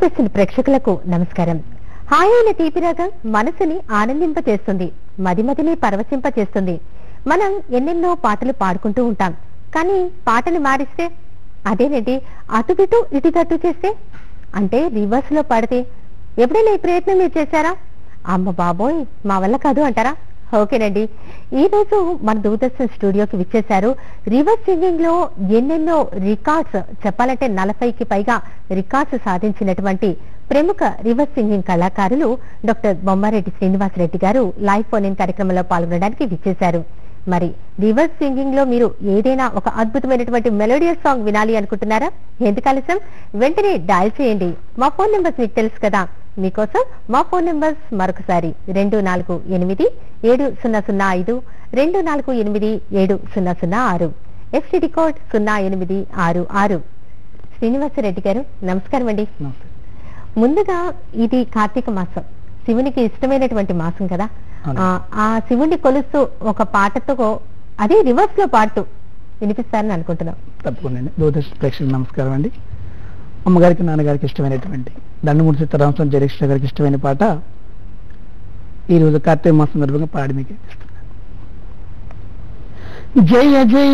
దూరదర్శన్ ప్రేక్షకులకు నమస్కారం హాయ్ అయిన తీపి రాగం మనసుని ఆనందింపచేస్తుంది మది మదిని పరవశింపచేస్తుంది మనం ఎన్నెన్నో పాటలు పాడుకుంటూ ఉంటాం కానీ పాటలు మారిస్తే అదేనండి అటుగిటు ఇటు తట్టు చేస్తే అంటే రివర్స్ లో పాడితే ఎప్పుడైనా ఈ ప్రయత్నం మీరు చేశారా అమ్మ బాబోయ్ మా వల్ల కాదు అంటారా ఓకేనండి ఈ రోజు మన దూరదర్శన్ స్టూడియోకి విచ్చేశారు రివర్స్ సింగింగ్ లో ఎన్నెన్నో రికార్డ్స్ చెప్పాలంటే నలభైకి పైగా రికార్డ్స్ సాధించినటువంటి ప్రముఖ రివర్స్ సింగింగ్ కళాకారులు డాక్టర్ బొమ్మారెడ్డి శ్రీనివాసరెడ్డి గారు లైవ్ ఫోన్ ఇన్ కార్యక్రమంలో పాల్గొనడానికి విచ్చేశారు మరి రివర్స్ సింగింగ్ లో మీరు ఏదైనా ఒక అద్భుతమైనటువంటి మెలోడియస్ సాంగ్ వినాలి అనుకుంటున్నారా ఎందుకు ఆలస్యం వెంటనే డయల్ చేయండి మా ఫోన్ నెంబర్స్ మీకు తెలుసు కదా మీకోసం మా ఫోన్ నెంబర్స్ మరొకసారి రెండు నాలుగు ఎనిమిది ఏడు సున్నా సున్నా ఐదు రెండు నాలుగు ఎనిమిది ఏడు సున్నా సున్నా ఆరు ఎస్టిడి కోడ్ సున్నా ఎనిమిది ఆరు ఆరు శ్రీనివాసరెడ్డి గారు నమస్కారం అండి నమస్తే. ముందుగా ఇది కార్తీక మాసం శివునికి ఇష్టమైనటువంటి మాసం కదా అవును. ఆ, ఆ శివుణ్ణి కొలుస్తూ ఒక పాటతో అదే రివర్స్ లో పాడుతూ వినిపిస్తారని అనుకుంటున్నాం తప్పకుండా దూరదర్శన్ ప్రేక్షకులకు నమస్కారం అండి అమ్మగారికి నాన్నగారికి ఇష్టమైనటువంటి దండమూడి సీతారామస్వామి జయకృష్ణ గారికి ఇష్టమైన పాట ఈ రోజు కార్తీక మాసం సందర్భంగా పాడి మీకు వినిపిస్తున్నాను. జయ జయ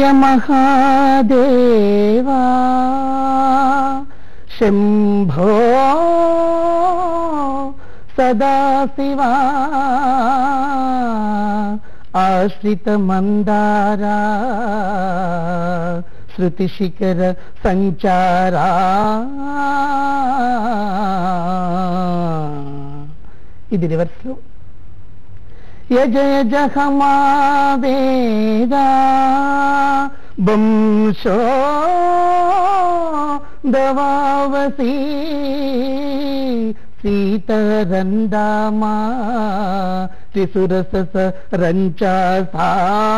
మహాదేవా శంభో సదాశివా ఆశ్రిత మందారా శృతి శిఖర సంచారా ఇది రివర్స్ లో యజయ జహమా వేదా వంశో దవావసీ సీతరందామా త్రిసురస రంచాసా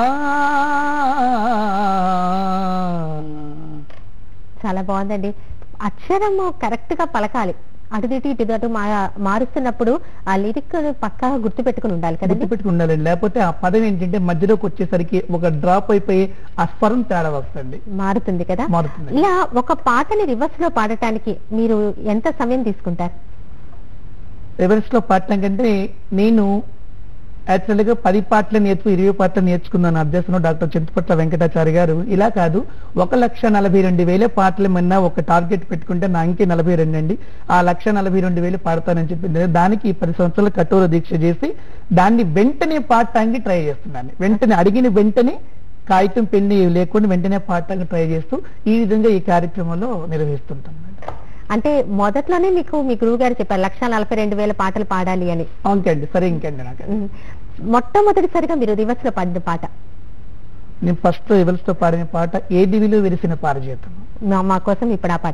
చాలా బాగుందండి అక్షరము కరెక్ట్ గా పలకాలి అటు ఇటు ఇటు అటు మా- మారుస్తున్నప్పుడు ఆ లిరిక్ పక్కాగా గుర్తు పెట్టుకుని ఉండాలి కదండి గుర్తుపెట్టుకుని ఉండాలండి లేకపోతే ఆ పదం ఏంటంటే మధ్యలోకి వచ్చేసరికి ఒక డ్రాప్ అయిపోయి ఆ స్వరం తేడా వస్తుంది మారుతుంది కదా మారుతుంది ఇలా ఒక పాటని రివర్స్ లో పాడటానికి మీరు ఎంత సమయం తీసుకుంటారు రివర్స్ లో పాడటం కంటే నేను యాక్చువల్ గా పది పాటలు నేర్చు ఇరవై పాటలు నేర్చుకున్నాను అభ్యాసంలో డాక్టర్ చింతపట్ల వెంకటాచారి గారు ఇలా కాదు ఒక లక్ష నలభై రెండు వేల పాటలు మొన్న ఒక టార్గెట్ పెట్టుకుంటే నా అంకె నలభై రెండు అండి ఆ లక్ష నలభై రెండు వేలు పాడతానని చెప్పింది దానికి ఈ పది సంవత్సరాలు కఠోర దీక్ష చేసి దాన్ని వెంటనే పాడటానికి ట్రై చేస్తున్నాను వెంటనే అడిగిన వెంటనే కాగితం పెన్ను లేకుండా వెంటనే పాడటానికి ట్రై చేస్తూ ఈ విధంగా ఈ కార్యక్రమంలో నిర్వహిస్తుంటాను అంటే మొదట్లోనే మీకు మీ గురువు గారు చెప్పారు లక్ష నలభై రెండు వేల పాటలు పాడాలి అని ఇంకండి సరే ఇంకండి నాకు ఉమ్. మొట్టమొదటిసారిగా మీరు రివర్స్ లో పాడిన పాట నేను ఫస్ట్ రివర్స్ తో పాడిన పాట ఏ దివిలో వెలిసిన పారజేతం మా- మా కోసం ఇప్పుడు ఆ పాట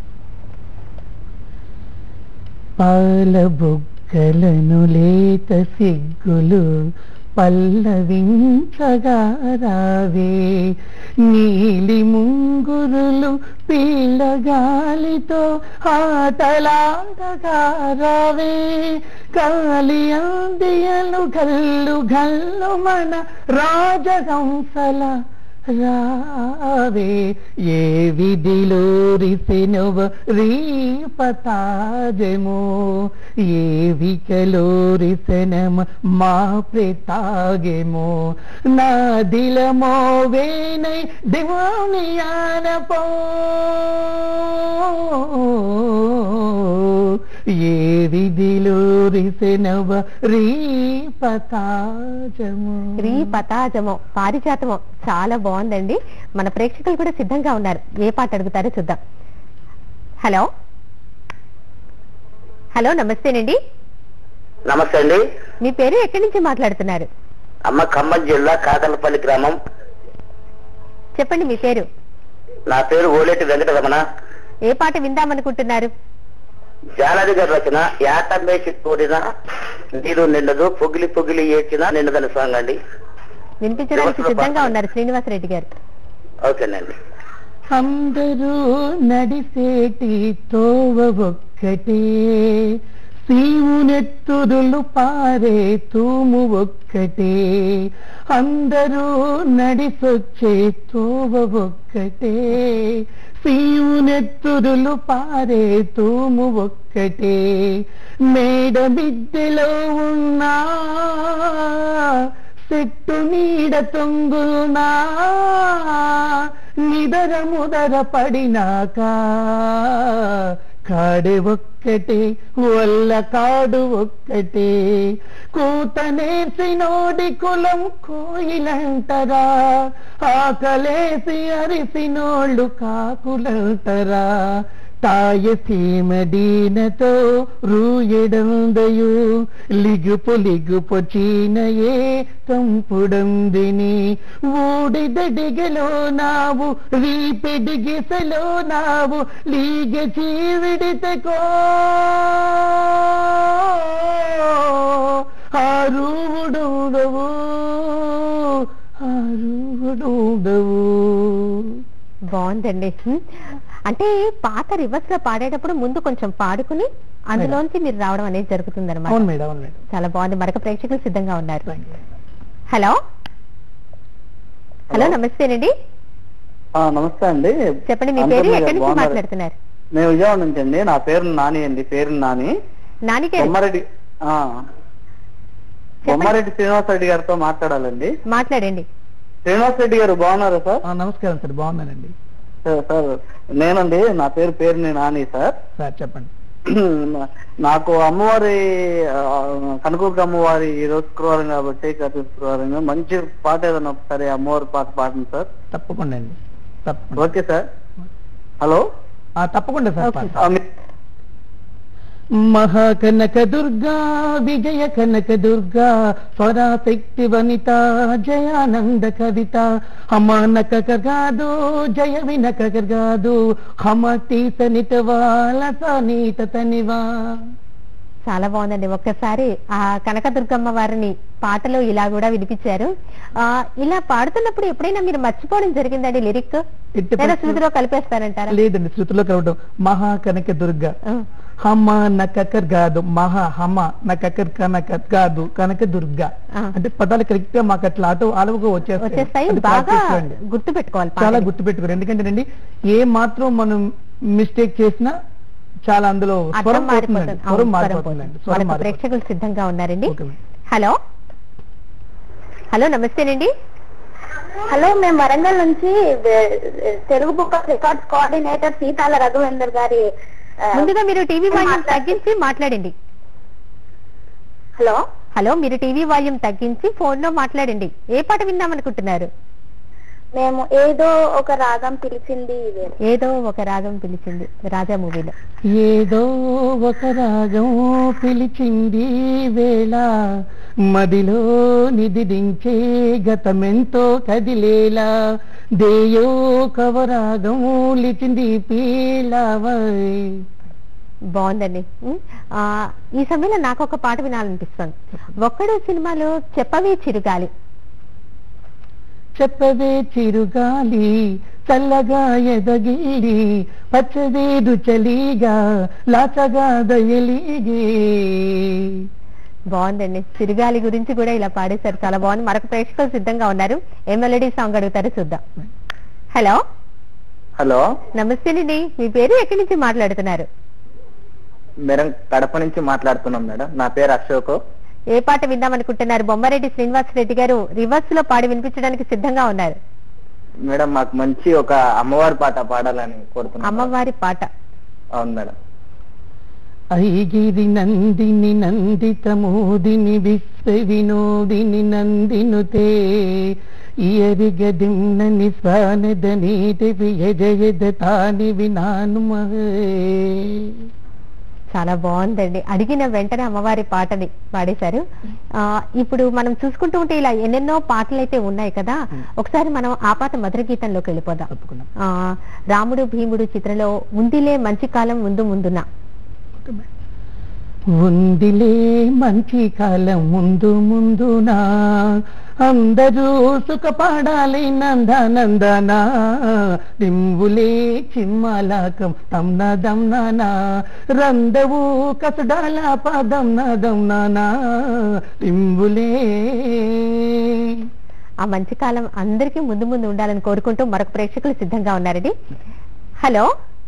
పాల బుగ్గలను లేత సిగ్గులు పల్లవించగా రావే నీలి ముంగురులు పీళ్ళగాలితో ఆటలాడగా రావే కాలి అందియలు గల్లు గల్లు మన రాజహంసల రావే ఏ విధిలో రిసినవ రీపతాజమో ఏ వికలో రిసనమ మా ప్రేతాగెమో నా దిలమో వేనై దివానియాన పో ఏ విధిలో రిసనవ రీపతాజమో రీ పతాజమో పారిజాతమో చాలా బాగుందండి మన ప్రేక్షకులు కూడా సిద్ధంగా ఉన్నారు ఏ పాట అడుగుతారో చూద్దాం హలో హలో నమస్తేనండి నమస్తే అండి మీ పేరు ఎక్కడి నుంచి మాట్లాడుతున్నారు అమ్మ ఖమ్మం జిల్లా కాకలపల్లి గ్రామం చెప్పండి మీ పేరు నా పేరు ఓలేటి వెంకటరమణ ఏ పాట విందామనుకుంటున్నారు జానది గారి రచన యాటమేసి కూడిన నీరు నిండదు పొగిలి పొగిలి ఏడ్చిన నిండదని సాంగ్ అండి వినిపించడానికి రివర్స్లో సిద్ధంగా పాట. ఉన్నారు శ్రీనివాసరెడ్డి గారు ఓకేనండి అందరూ నడిసేటి తోవ ఒక్కటే శివునెత్తుదులు పారే తూము ఒక్కటే అందరూ నడిసొచ్చే తోవ ఒక్కటే శివునెత్తుదులు పారే తూము ఒక్కటే మేడ మిద్దెలో ఉన్నా చెట్టు నీడ తొంగునా నిదర ముదర పడినాక కాడే ఒక్కటే వల్ల కాడు ఒక్కటే కూత నేర్చినోడి కులం కోయిలంటరా ఆకలేసి అరిసినోళ్ళు కాకులంటరా ತಾಯಸೀಮದೀನತೋ ರೂಯಡಂದಯು ಲಿಗುಪು ಲಿಗುಪು ಚೀನಯೇ ತಂಪುಡಂದಿನಿ ಊಡಿದಡಿಗೆಲೋ ನಾವು ರೀಪಿಡಿಗಿಸಲೋ ನಾವು ಲೀಗೆ ಚೀವಿಡಿತಕೋ ಆರುವುಡುಡವು ఆరువుడుడవు బాగుందండి హ్మ్. అంటే పాట రివర్స్ లో పాడేటప్పుడు ముందు కొంచెం పాడుకుని అందులోంచి మీరు రావడం అనేది జరుగుతుంది అవును మేడం అవును మేడం చాలా బాగుంది మరొక ప్రేక్షకులు సిద్ధంగా ఉన్నారు thank you hello hello hello. నమస్తేనండి ఆ, నమస్తే అండి చెప్పండి మీ అంతా పేరు మీరు ఎక్కడి నుంచి బాగున్నారా? మాట్లాడుతున్నారు నేను విజయవాడ నుంచి అండి నా పేరు నాని అండి పేరు నాని నానిగారు బొమ్మారెడ్డి ఆ, బొమ్మారెడ్డి శ్రీనివాస్ రెడ్డి గారితో మాట్లాడాలండి మాట్లాడండి శ్రీనివాస్ రెడ్డి గారు బాగున్నారా సార్ ఆ, నమస్కారం సార్ బాగున్నానండి సార్, సార్ నేనండి నా పేరు పేరుని నాని సార్ సార్ చెప్పండి నాకు అమ్మవారి ఆ, కనకూరుకి అమ్మవారి ఈ రోజు శుక్రవారం కాబట్టి గత శుక్రవారం మంచి పాట ఏదైనా ఒకసారి అమ్మవారి పాట పాడండి సార్ తప్పకుండా అండి తప్పకుండా ఓకే సార్ హలో ఆ, తప్పకుండా సార్ ఓకే. పాడతాను. ఆ, మీ- మహాకనక దుర్గా విజయ కనక దుర్గా స్వరాశక్తి వనిత జయానంద కవిత హమానక కగాదు జయ వినక కగాదు హమ తీసనిత వాలస నీత తనివా చాలా బాగుందండి ఒక్కసారి ఆ కనకదుర్గమ్మ వారిని పాటలో ఇలా కూడా వినిపించారు ఆ ఇలా పాడుతున్నప్పుడు ఎప్పుడైనా మీరు మర్చిపోవడం జరిగిందండి లిరిక్ ఎట్టి లేదా పరిస్థితుల్లో- శృతిలో కలిపేస్తారంటారా లేదండి శృతిలో కలవడం మహాకనక దుర్గా ఆ, హమ నకకర్ కాదు మహా హమ నకకర్ కనక కాదు కనక దుర్గా ఆ. అంటే పదాలు కరెక్ట్ గా మాకు అట్లా ఆటో ఆలువుగా వచ్చేస్తాయి వచ్చేస్తాయి అది బాగా practice లో అండి. గుర్తు పెట్టుకోవాలి చాలా పాటని. గుర్తు పెట్టుకోరు ఎందుకంటే ఏ మాత్రం మనం మిస్టేక్ చేసినా చాలా అందులో అర్థం స్వరం మారిపోతుంది పోతుందండి అవును, స్వరం స్వరం మారిపోతుందండి పోతుంది. స్వరం మనకు మారిపోతుంది ప్రేక్షకులు సిద్ధంగా ఉన్నారండి ఓకే మేడం. హలో హలో నమస్తేనండి హలో మేము వరంగల్ నుంచి ఏ, Telugu book of records coordinator Seethala Raghuvender గారి ఆ, ముందుగా మీరు టీవీ వాల్యూమ్ మాట్లాడు- తగ్గించి మాట్లాడండి హలో హలో మీరు టీవీ వాల్యూమ్ తగ్గించి ఫోన్ లో మాట్లాడండి ఏ పాట విందామనుకుంటున్నారు మేము ఏదో ఒక రాగం పిలిచింది ఇదే ఏదో ఒక రాగం పిలిచింది రాజా మూవీలో ఏదో ఒక రాగం పిలిచింది వేళ మదిలో నిదిరించే గతమెంతో కదిలేలా దేయో కవరాగం లిచింది పీలావై బాగుందండి ఉం? ఆ, ఈ సమయంలో నాకు ఒక పాట వినాలనిపిస్తుంది ఒక్కడు సినిమాలో చెప్పవే చిరుగాలి చెప్పవే చిరుగాలి చల్లగా ఎదగిలి పచ్చవేదు చలిగా లాచగా దయలిగే బాగుందండి చిరుగాలి గురించి కూడా ఇలా పాడేశారు చాలా బాగుంది మరొక ప్రేక్షకులు సిద్ధంగా ఉన్నారు ఏ మెలడీ సాంగ్ అడుగుతారో చూద్దాం హలో హలో నమస్తేనండి మీ పేరు ఎక్కడి నుంచి మాట్లాడుతున్నారు మేడం కడప నుంచి మాట్లాడుతున్నాం మేడం నా పేరు అశోక్ ఏ పాట విందామనుకుంటున్నారు బొమ్మారెడ్డి శ్రీనివాస్ రెడ్డి గారు రివర్స్ లో పాడి వినిపించడానికి సిద్ధంగా ఉన్నారు మేడం మాకు మంచి ఒక అమ్మవారి పాట పాడాలని కోరుతున్నాం అమ్మవారి పాట అవును మేడం ఐగిరి నందిని నందిత మోదిని విశ్వ వినోదిని నందినుతే ఇయరిగదిన్నని స్వానద నీటి వియజయద తాని వినాను మహే చాలా బాగుందండి అడిగిన వెంటనే అమ్మవారి పాటని పాడేశారు ఆ ఇప్పుడు మనం చూసుకుంటూ ఉంటే ఇలా ఎన్నెన్నో పాటలు అయితే ఉన్నాయి కదా ఒకసారి మనం ఆ పాట మధుర గీతంలోకి వెళ్ళిపోదాం తప్పకుండా ఆ రాముడు భీముడు చిత్రంలో ఉందిలే మంచి కాలం ముందు ముందున ఉందిలే మంచి కాలం ముందు ముందునా అందరూ సుఖపడాలి నందనందనా దింబులే చిమ్మలాకం తమ్న దమ్నానా రందవు కసడాల పదం నదమ్నానా దింబులే ఆ మంచి కాలం అందరికీ ముందు ముందు ఉండాలని కోరుకుంటూ మరొక ప్రేక్షకులు సిద్ధంగా ఉన్నారండి హలో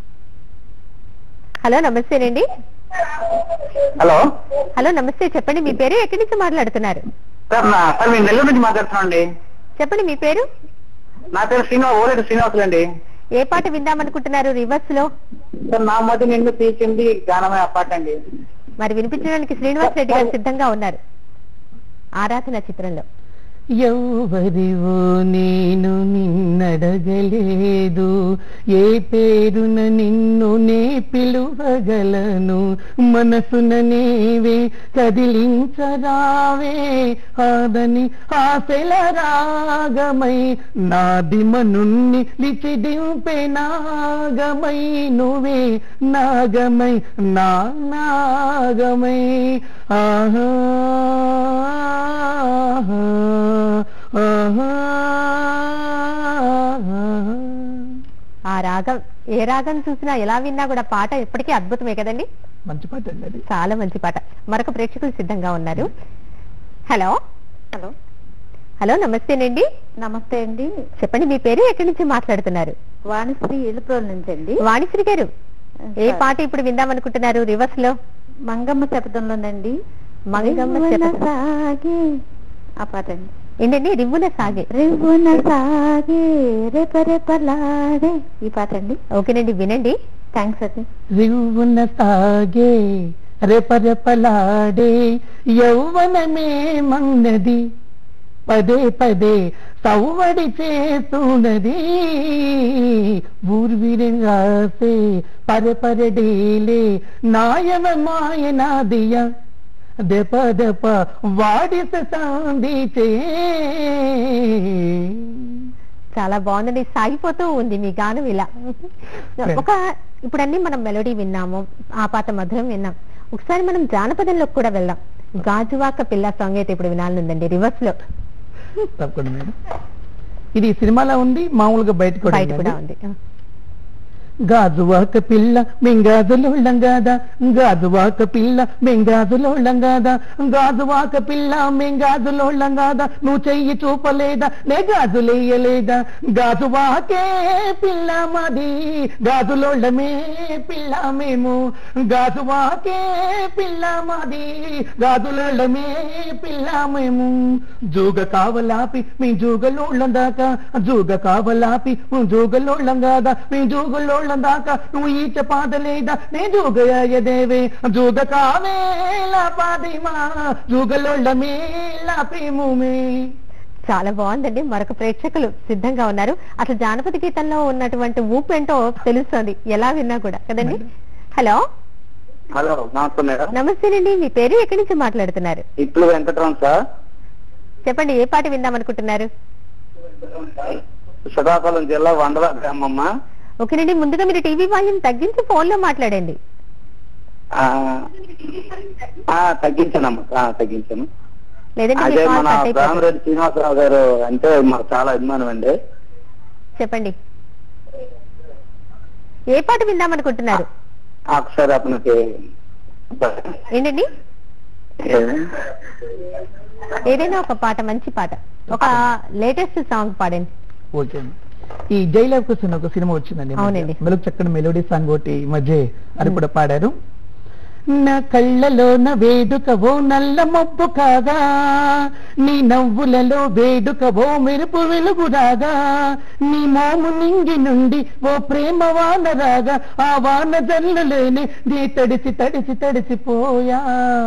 హలో నమస్తేనండి హలో హలో నమస్తే చెప్పండి మీ పేరు ఎక్కడి నుంచి మాట్లాడుతున్నారు సార్ నా సార్ మేము నెల్లూరు నుంచి మాట్లాడుతున్నాం అండి చెప్పండి మీ పేరు నా పేరు శ్రీనివాస్ ఓలేటి శ్రీనివాసులు అండి ఏ పాట విందామనుకుంటున్నారు రివర్స్ లో సార్ నా మధ్య నిన్ను తీసింది గానమే ఆ పాట అండి మరి వినిపించడానికి శ్రీనివాస్ రెడ్డి గారు సిద్ధంగా ఉన్నారు ఆరాధన చిత్రంలో ఎవ్వరివో నేను నిన్నడగలేదు ఏ పేరున నిన్ను నే పిలువగలను మనసున నీవే కదిలించరావే ఆదని ఆశల రాగమై నాది మనున్ని లిచిదింపే నాగమై నువ్వే నాగమై నా నాగమై ఆహా ఆ రాగం ఏ రాగం చూసినా ఎలా విన్నా కూడా పాట ఎప్పటికీ అద్భుతమే కదండి మంచి పాట అండి అది చాలా మంచి పాట మరొక ప్రేక్షకులు సిద్ధంగా ఉన్నారు హలో హలో హలో నమస్తేనండి నమస్తే అండి చెప్పండి మీ పేరు ఎక్కడి నుంచి మాట్లాడుతున్నారు వాణిశ్రీ ఇలుప్రోల్ నుంచి అండి వాణిశ్రీ గారు ఏ పాట ఇప్పుడు విందామనుకుంటున్నారు రివర్స్ లో మంగమ్మ శపథంలోనండి మంగమ్మ రివ్వున శపథం. సాగే ఆ పాట అండి ఏంటండి రివ్వున సాగే రివ్వున సాగే రెపరెపలాడే ఈ పాట అండి ఓకేనండి వినండి థ్యాంక్స్ అండి రివ్వున సాగే రెపరెపలాడే యౌవనమే మన్నది పదే పదే సవ్వడి చేస్తున్నది ఊర్విరాసే పరపరడేలే నాయన మాయనాదియ దెప దెప వాడిస సాందిచే చాలా బాగుందండి సాగిపోతూ ఉంది మీ గానం ఇలా ఒక ఇప్పుడన్నీ మనం మెలోడీ విన్నాము ఆ పాత మధురం విన్నాం ఒకసారి మనం జానపదంలోకి కూడా వెళ్దాం గాజువాక పిల్ల సాంగ్ అయితే ఇప్పుడు వినాలనుందండి రివర్స్ లో తప్పకుండా మేడం ఇది సినిమాలో ఉంది మామూలుగా బయట కూడా బయట కూడా ఉందండి. ఉంది గాజువాక పిల్ల మెంగాజులోళ్ళం గాదా గాజువాక పిల్ల మెంగాజులోళ్ళం గాదా గాజువాక పిల్ల మెంగాజులోళ్ళం గాదా నువ్వు చెయ్యి చూపలేదా నే గాజులేయలేదా గాజువాకే పిల్ల మాది గాజులోళ్ళమే పిల్ల మేము గాజువాకే పిల్ల మాది గాజులోళ్ళమే పిల్ల మేము జూగ కావలాపి మీ జూగలోళ్ళం దాకా జూగ కావలాపి జూగలోళ్ళం కాదా మీ జూగలోళ్ళం దాకా నువ్వు ఈచ పాద లేదా నే జూగయదేవే జూగ కావేలా పాదిమా జూగలోళ్ళమే లాపేముమే చాలా బాగుందండి మరొక ప్రేక్షకులు సిద్ధంగా ఉన్నారు అసలు జానపద గీతంలో ఉన్నటువంటి ఊపు ఏంటో తెలుస్తుంది ఎలా విన్నా కూడా కదండి హలో హలో నమస్తే మేడం నమస్తేనండి మీ పేరు ఎక్కడి నుంచి మాట్లాడుతున్నారు ఇప్పుడు వెంకటరామ్ సార్ చెప్పండి ఏ పాట విందామనుకుంటున్నారు శ్రీకాకుళం జిల్లా వండల గ్రామమ్మ ఓకేనండి ముందుగా మీరు టీవీ వాల్యూమ్ తగ్గించి ఫోన్ లో మాట్లాడండి ఆ, ఆ, తగ్గించానమ్మా ఆ, తగ్గించాను లేదంటే మీ అదే కాల్ మన కట్ అయిపోతుంది. రామరెడ్డి శ్రీనివాసరావు గారు అంటే మాకు చాలా అభిమానం అండి చెప్పండి ఏ పాట విందామనుకుంటున్నారు ఆ, ఒకసారి అతనికి ఏంటండి ఏ- ఏదైనా ఒక పాట మంచి పాట ఒక లేటెస్ట్ సాంగ్ పాడండి ఓకే అండి. ఈ జైలవ్ కోసం ఒక సినిమా వచ్చిందండి ఈ మధ్య. అవునండి. మెలుగు చక్కని మెలోడీ సాంగ్ ఒకటి ఈ మధ్య అది కూడా పాడారు నా కళ్ళలోన వేడుకవో నల్ల మబ్బు కాగా నీ నవ్వులలో వేడుకవో మెరుపు వెలుగు రాగా నీ మోము నింగి నుండి ఓ ప్రేమ వాన రాగా ఆ వాన జల్లులేని నీ తడిసి తడిసి తడిసిపోయా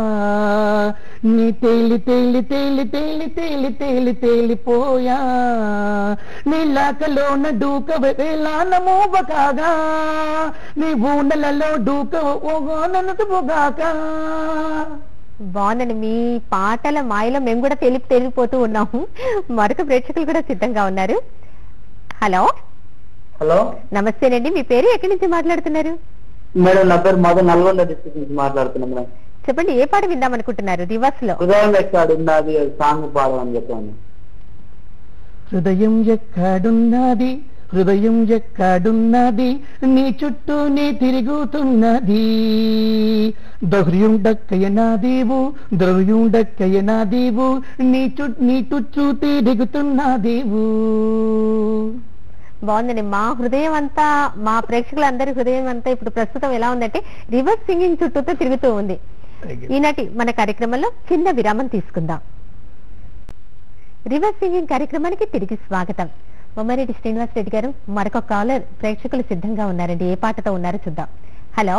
నీ తేలి తేలి తేలి తేలి తేలి తేలి తేలిపోయా నీలాకలోన డూక వేలాన మోబ కాగా నీ ఊనలలో డూక ఓగాననుగాక బాగుందండి మీ పాటల మాయలో మేము కూడా తెలిపి తెలిపిపోతూ ఉన్నాము మరొక ప్రేక్షకులు కూడా సిద్ధంగా ఉన్నారు హలో హలో నమస్తేనండి మీ పేరు ఎక్కడి నుంచి మాట్లాడుతున్నారు మేడం నా పేరు మధు నల్గొండ డిస్ట్రిక్ట్ నుంచి మాట్లాడుతున్నాం మేడం చెప్పండి ఏ పాట విందాం అనుకుంటున్నారు రివర్స్ లో హృదయం ఎక్కడ ఉన్నది సాంగ్ పాడమని చెప్పాను హృదయం ఎక్కడున్నది హృదయం ఎక్కడున్నది నీ చుట్టూనే తిరుగుతున్నది దహృయం డక్కయ నా దేవు ద్రవ్యం డక్కయ నా దేవు నీ చు నీ చుట్టూ తిరుగుతున్నా దేవు బాగుందండి మా హృదయం అంతా మా ప్రేక్షకులందరి హృదయం అంతా ఇప్పుడు ప్రస్తుతం ఎలా ఉందంటే రివర్స్ సింగింగ్ చుట్టూతో తిరుగుతూ ఉంది ఈనాటి మన కార్యక్రమంలో చిన్న విరామం తీసుకుందాం రివర్స్ సింగింగ్ కార్యక్రమానికి తిరిగి స్వాగతం బొమ్మారెడ్డి శ్రీనివాస్ రెడ్డి గారు మరొక కాలర్ ప్రేక్షకులు సిద్ధంగా ఉన్నారండి ఏ పాటతో ఉన్నారో చూద్దాం హలో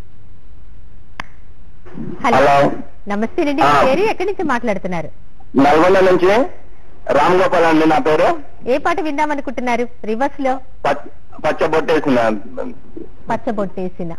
హలో హలో. నమస్తే అండి మీ ఆ. పేరు ఎక్కడి నుంచి మాట్లాడుతున్నారు నల్గొండ నుంచి రామ్ గోపాల్ అండి నా పేరు ఏ పాట విందాం అనుకుంటున్నారు రివర్స్ లో పచ్చ- పచ్చబొట్టేసిన పచ్చబొట్టేసిన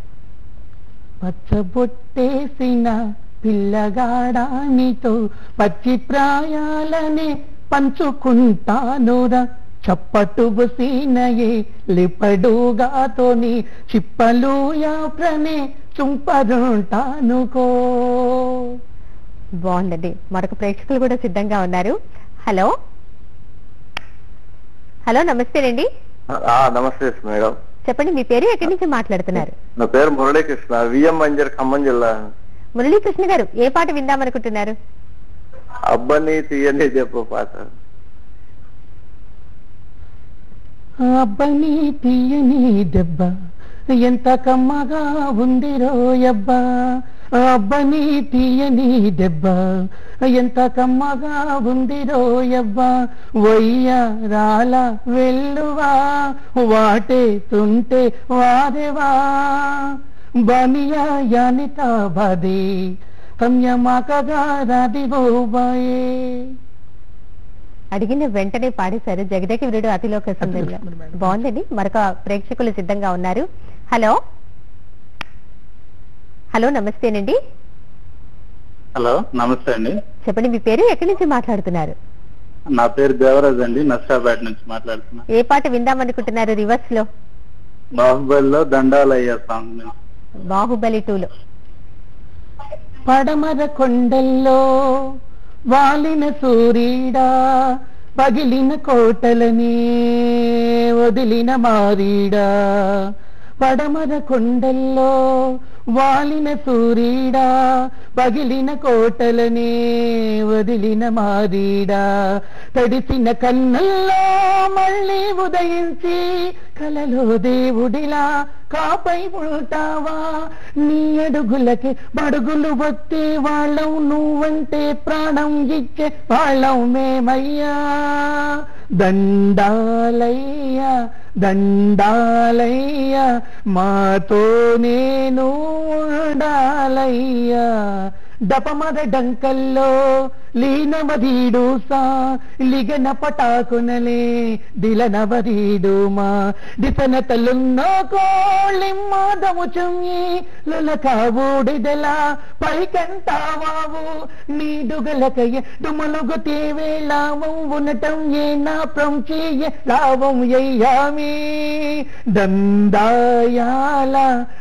పచ్చబొట్టేసిన పిల్లగాడానితో పచ్చి ప్రాయాలనే పంచుకుంటానురా చప్పటు బుసీనయే లిపడుగాతోని చిప్పలు యాప్రనే చుంపరుంటానుకో బాగుందండి మరొక ప్రేక్షకులు కూడా సిద్ధంగా ఉన్నారు హలో హలో నమస్తేనండి నమస్తే మేడం చెప్పండి మీ పేరు ఎక్కడి నుంచి మాట్లాడుతున్నారు నా పేరు మురళీకృష్ణ విఎం మంజర్ ఖమ్మం జిల్లా మురళీకృష్ణ గారు ఏ పాట విందామనుకుంటున్నారు అబ్బని తీయని చెప్పు పాట అబ్బని తీయని దెబ్బ ఎంత కమ్మగా ఉంది రోయబ్బా అబ్బని తీయని దెబ్బ ఎంత కమ్మగా ఉంది రోయబ్బా వయ్య రాల వెల్లువా వాటే తుంటే వారెవా బనియా యానిత బది కమ్యమాకగా రాదివో బాయే అడిగిన వెంటనే పాడేశారు జగదేకి వీరుడు అతిలోక సుందరిలో అతిలోక సుందరి. బాగుందండి మరొక ప్రేక్షకులు సిద్ధంగా ఉన్నారు హలో హలో నమస్తేనండి హలో నమస్తే అండి చెప్పండి మీ పేరు ఎక్కడి నుంచి మాట్లాడుతున్నారు నా పేరు దేవరాజ్ అండి నర్సాపేట నుంచి మాట్లాడుతున్నా ఏ పాట విందామనుకుంటున్నారు రివర్స్ లో బాహుబలిలో దండాలయ్య సాంగ్ నుంచి. బాహుబలి టూలో పడమర కొండల్లో వాలిన సూరీడా పగిలిన కోటలని వదిలిన మారీడా పడమర కొండల్లో వాలిన సూరీడా పగిలిన కోటలని వదిలిన మారీడా తడిసిన కన్నుల్లో మళ్ళీ ఉదయించి కలలో దేవుడిలా కాపై ఉంటావా నీ అడుగులకి బడుగులు వస్తే వాళ్ళం నువ్వంటే ప్రాణం ఇచ్చే వాళ్ళం మేమయ్యా దండాలయ్యా దండాలయ్యా మాతో నేను ఉండాలయ్యా డపమర డంకల్లో లీనమదీడు సా లిగన పటాకునలే దిలనవరీడు మా దిసన తలున్నో కోళిమ్మాదము చుంగి లులకావూడిదెల పైకంటావావు నీడుగలకయ్య డుమలుగు తేవేళావం ఉండటం ఏ నా ప్రంచీయ లావం ఎయ్యామి దందాయాల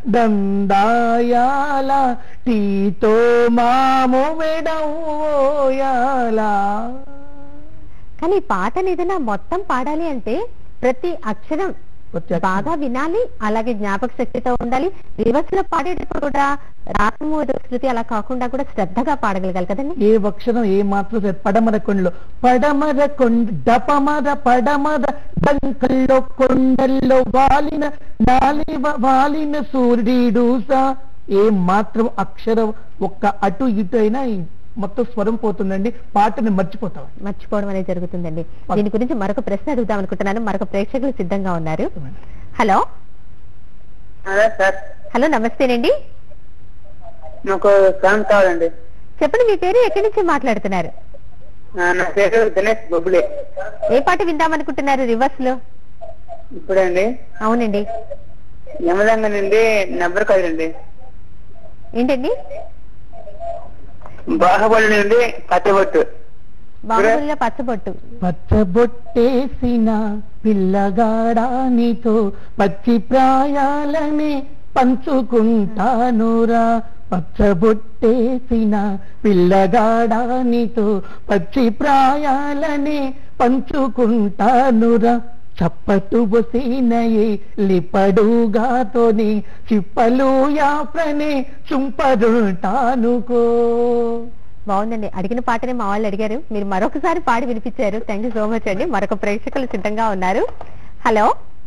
దందాయాల టీతో మాము మెడోయాలా కానీ ఈ పాటని ఏదైనా మొత్తం పాడాలి అంటే ప్రతి అక్షరం బాగా వినాలి అలాగే జ్ఞాపక శక్తితో ఉండాలి రివర్స్ లో పాడేటప్పుడు కూడా రాగము శృతి అలా కాకుండా కూడా శ్రద్ధగా పాడగలగాలి కదండి ఏ అక్షరం ఏ మాత్రం సరే, పడమర కొండలో పడమర కొండ డపమర పడమర డంకల్లో కొండల్లో వాలిన నాలివ వాలిన సూర్యుడు సా ఏ మాత్రం అక్షరం ఒక్క అటు ఇటు అయినా ఈ మొత్తం స్వరం పోతుందండి పాటని మర్చిపోతాం మర్చిపోవడం అనేది జరుగుతుందండి దీని గురించి మరొక ప్రశ్న అడుగుదాం అనుకుంటున్నాను మరొక ప్రేక్షకులు సిద్ధంగా ఉన్నారు హలో అదే సార్ హలో నమస్తేనండి నాకు సాంగ్ కావాలండి చెప్పండి మీ పేరు ఎక్కడి నుంచి మాట్లాడుతున్నారు నా పేరు దినేష్ బొబ్బులే ఏ పాట విందామనుకుంటున్నారు రివర్స్ లో ఇప్పుడండి అవునండి యమదంగ నుండి నెంబర్ కదండి ఏంటండి బాహుబలి నుండి కట్టబొట్టు బాహుబలిలో పచ్చబొట్టు పచ్చబొట్టేసిన పిల్లగాడానితో పచ్చి ప్రాయాలని పంచుకుంటానురా పచ్చబొట్టేసిన పిల్లగాడానితో పచ్చి ప్రాయాలనే పంచుకుంటానురా చప్పటు బొసీనయే లిపడుగాతోని చిప్పలు యాప్రనే చుంపరుంటానుకో బాగుందండి అడిగిన పాటని మా వాళ్ళు అడిగారు మీరు మరొకసారి పాడి వినిపించారు థ్యాంక్ యూ సో మచ్ అండి మరొక ప్రేక్షకులు సిద్ధంగా ఉన్నారు హలో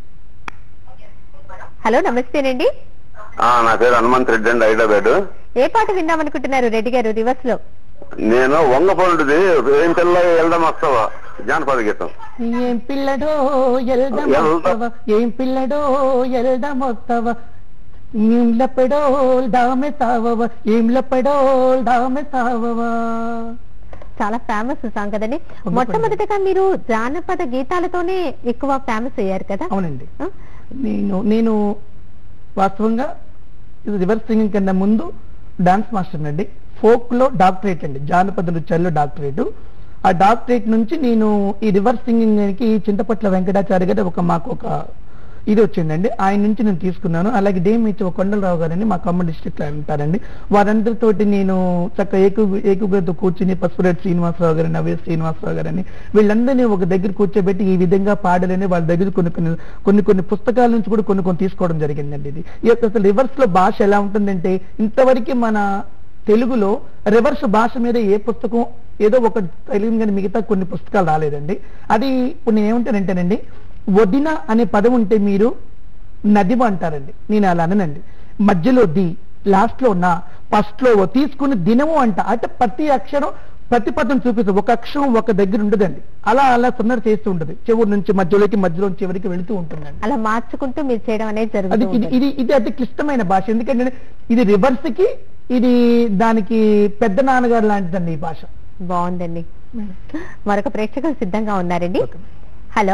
హలో నమస్తేనండి ఆ, నా పేరు హనుమంత్ రెడ్డి అండి హైదరాబాద్ ఏ పాట విందామనుకుంటున్నారు రెడ్డి గారు రివర్స్ లో నేను వంగపండుది ఏం పిల్ల వెళ్దాం వస్తావా జానపద గీతం ఏం పిల్లడో ఎల్దమొత్తవ ఏం పిల్లడో ఎల్దమొత్తవ ఏం లపెడో డామె సావవ ఏం లపెడో డామె సావవ చాలా ఫేమస్ సాంగ్ కదండి మొట్టమొదటిగా మీరు జానపద గీతాలతోనే ఎక్కువ ఫేమస్ అయ్యారు కదా అవునండి ఆ? నేను నేను వాస్తవంగా ఇది రివర్స్ సింగింగ్ కన్నా ముందు డాన్స్ మాస్టర్ అండి ఫోక్ లో డాక్టరేట్ అండి జానపద నృత్యాల్లో డాక్టరేట్ ఆ డాక్టరేట్ నుంచి నేను ఈ రివర్స్ సింగింగ్ కి చింతపట్ల వెంకటాచార్య గారు ఒక మాకు ఒక ఇది వచ్చిందండి ఆయన నుంచి నేను తీసుకున్నాను అలాగే డేమిచ్ కొండలరావు గారని మా ఖమ్మం డిస్ట్రిక్ట్ లో ఉంటారండి వారందరితోటి నేను చక్క ఏకు ఏకుగ్రతో కూర్చుని పసుపురెడ్డి శ్రీనివాసరావు గారు నవ్య శ్రీనివాసరావు గారని వీళ్ళందరినీ ఒక దగ్గర కూర్చోబెట్టి ఈ విధంగా పాడాలని వాళ్ళ దగ్గర కొన్ని కొన్ని కొన్ని కొన్ని పుస్తకాల నుంచి కూడా కొన్ని కొన్ని తీసుకోవడం జరిగిందండి ఇది ఈ యొక్క అసలు రివర్స్ లో భాష ఎలా ఉంటుందంటే ఇంతవరకు మన తెలుగులో రివర్స్ భాష మీద ఏ పుస్తకం ఏదో ఒక తెలుగు కానీ మిగతా కొన్ని పుస్తకాలు రాలేదండి అది ఇప్పుడు నేను ఏమంటానంటేనండి వదిన అనే పదం ఉంటే మీరు నదిమ అంటారండి నేను అలా అననండి మధ్యలో ది లాస్ట్ లో నా ఫస్ట్ లో ఓ తీసుకుని దినము అంట అంటే ప్రతి అక్షరం ప్రతి పదం చూపిస్తుంది ఒక అక్షరం ఒక దగ్గర ఉండదండి అలా అలా సున్నర చేస్తూ ఉంటుంది చివరి నుంచి మధ్యలోకి మధ్యలో చివరికి వెళుతూ ఉంటుందండి అలా మార్చుకుంటూ మీరు చేయడం అనేది అది జరుగుతుంది ఇది ఇది ఇది అతి క్లిష్టమైన భాష ఎందుకంటే ఇది రివర్స్ కి ఇది దానికి పెద్ద నాన్నగారు లాంటిదండి ఈ భాష బాగుందండి మరొక ప్రేక్షకులు సిద్ధంగా ఉన్నారండి హలో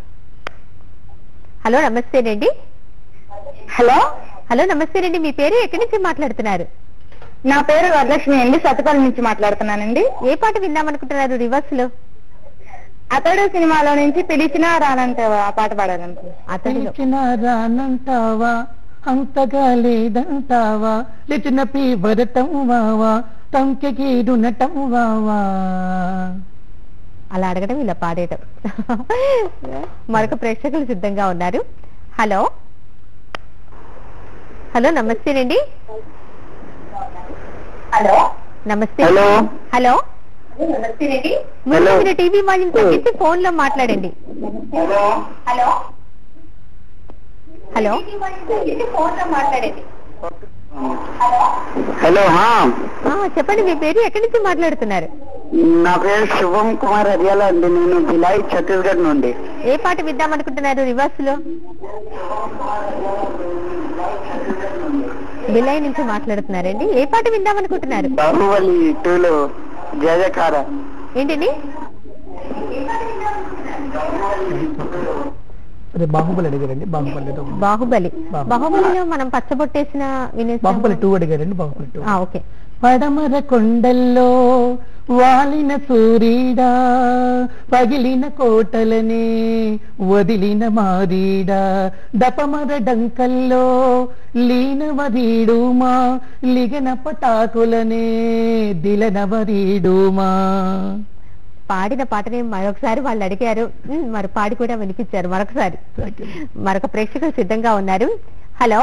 హలో నమస్తేనండి హలో హలో నమస్తేనండి మీ పేరు ఎక్కడి నుంచి మాట్లాడుతున్నారు నా పేరు వరలక్ష్మి అండి సతపల్లి నుంచి మాట్లాడుతున్నానండి ఏ పాట విందామనుకుంటున్నారు రివర్స్ లో అతడు సినిమాలో నుంచి పిలిచినా రానంటే ఆ పాట పాడాలంటే అతడిలో పిలిచిన రానంటావా అంతగా లేదంటావా లేచిన పీవరటం వావా తంకెగీడు నటం వావా అలా అడగడం ఇలా పాడేయటం మరొక ప్రేక్షకులు సిద్ధంగా ఉన్నారు హలో హలో నమస్తేనండి హలో నమస్తే హలో. హలో నమస్తేనండి ముందు హలో. మీరు టీవీ వాల్యూమ్ తగ్గించి ఫోన్ లో మాట్లాడండి హలో హలో హలో ఫోన్ లో మాట్లాడేది హలో హా ఆ, చెప్పండి మీ పేరు ఎక్కడి నుంచి మాట్లాడుతున్నారు నా పేరు శుభం కుమార్ హరియాల అండి నేను భిలాయ్ ఛత్తీస్గఢ్ నుండి ఏ పాట విద్దామనుకుంటున్నారు రివర్స్ లో బిలై నుంచి మాట్లాడుతున్నారండి ఏ పాట విందామనుకుంటున్నారు బాహుబలి టూలో జయకార ఏంటండి అదే బాహుబలి అడిగారండి బాహుబలి ఏదో ఉంది. బాహుబలి బాహుబలి. బాహుబలిలో మనం పచ్చబొట్టేసిన వినేసాము. బాహుబలి టూ అడిగారండి బాహుబలి టూ ఆ, ఓకే పడమర కొండల్లో వాలిన సూరీడా పగిలిన కోటలనే వదిలిన మారీడా దపమర డంకల్లో లీనవరీడుమా లిగన పటాకులనే దిలనవరీడుమా పాడిన పాటని మరొకసారి వాళ్ళు అడిగారు ఉమ్, మరి పాడి కూడా వినిపించారు మరొకసారి మరొక ప్రేక్షకులు సిద్ధంగా ఉన్నారు హలో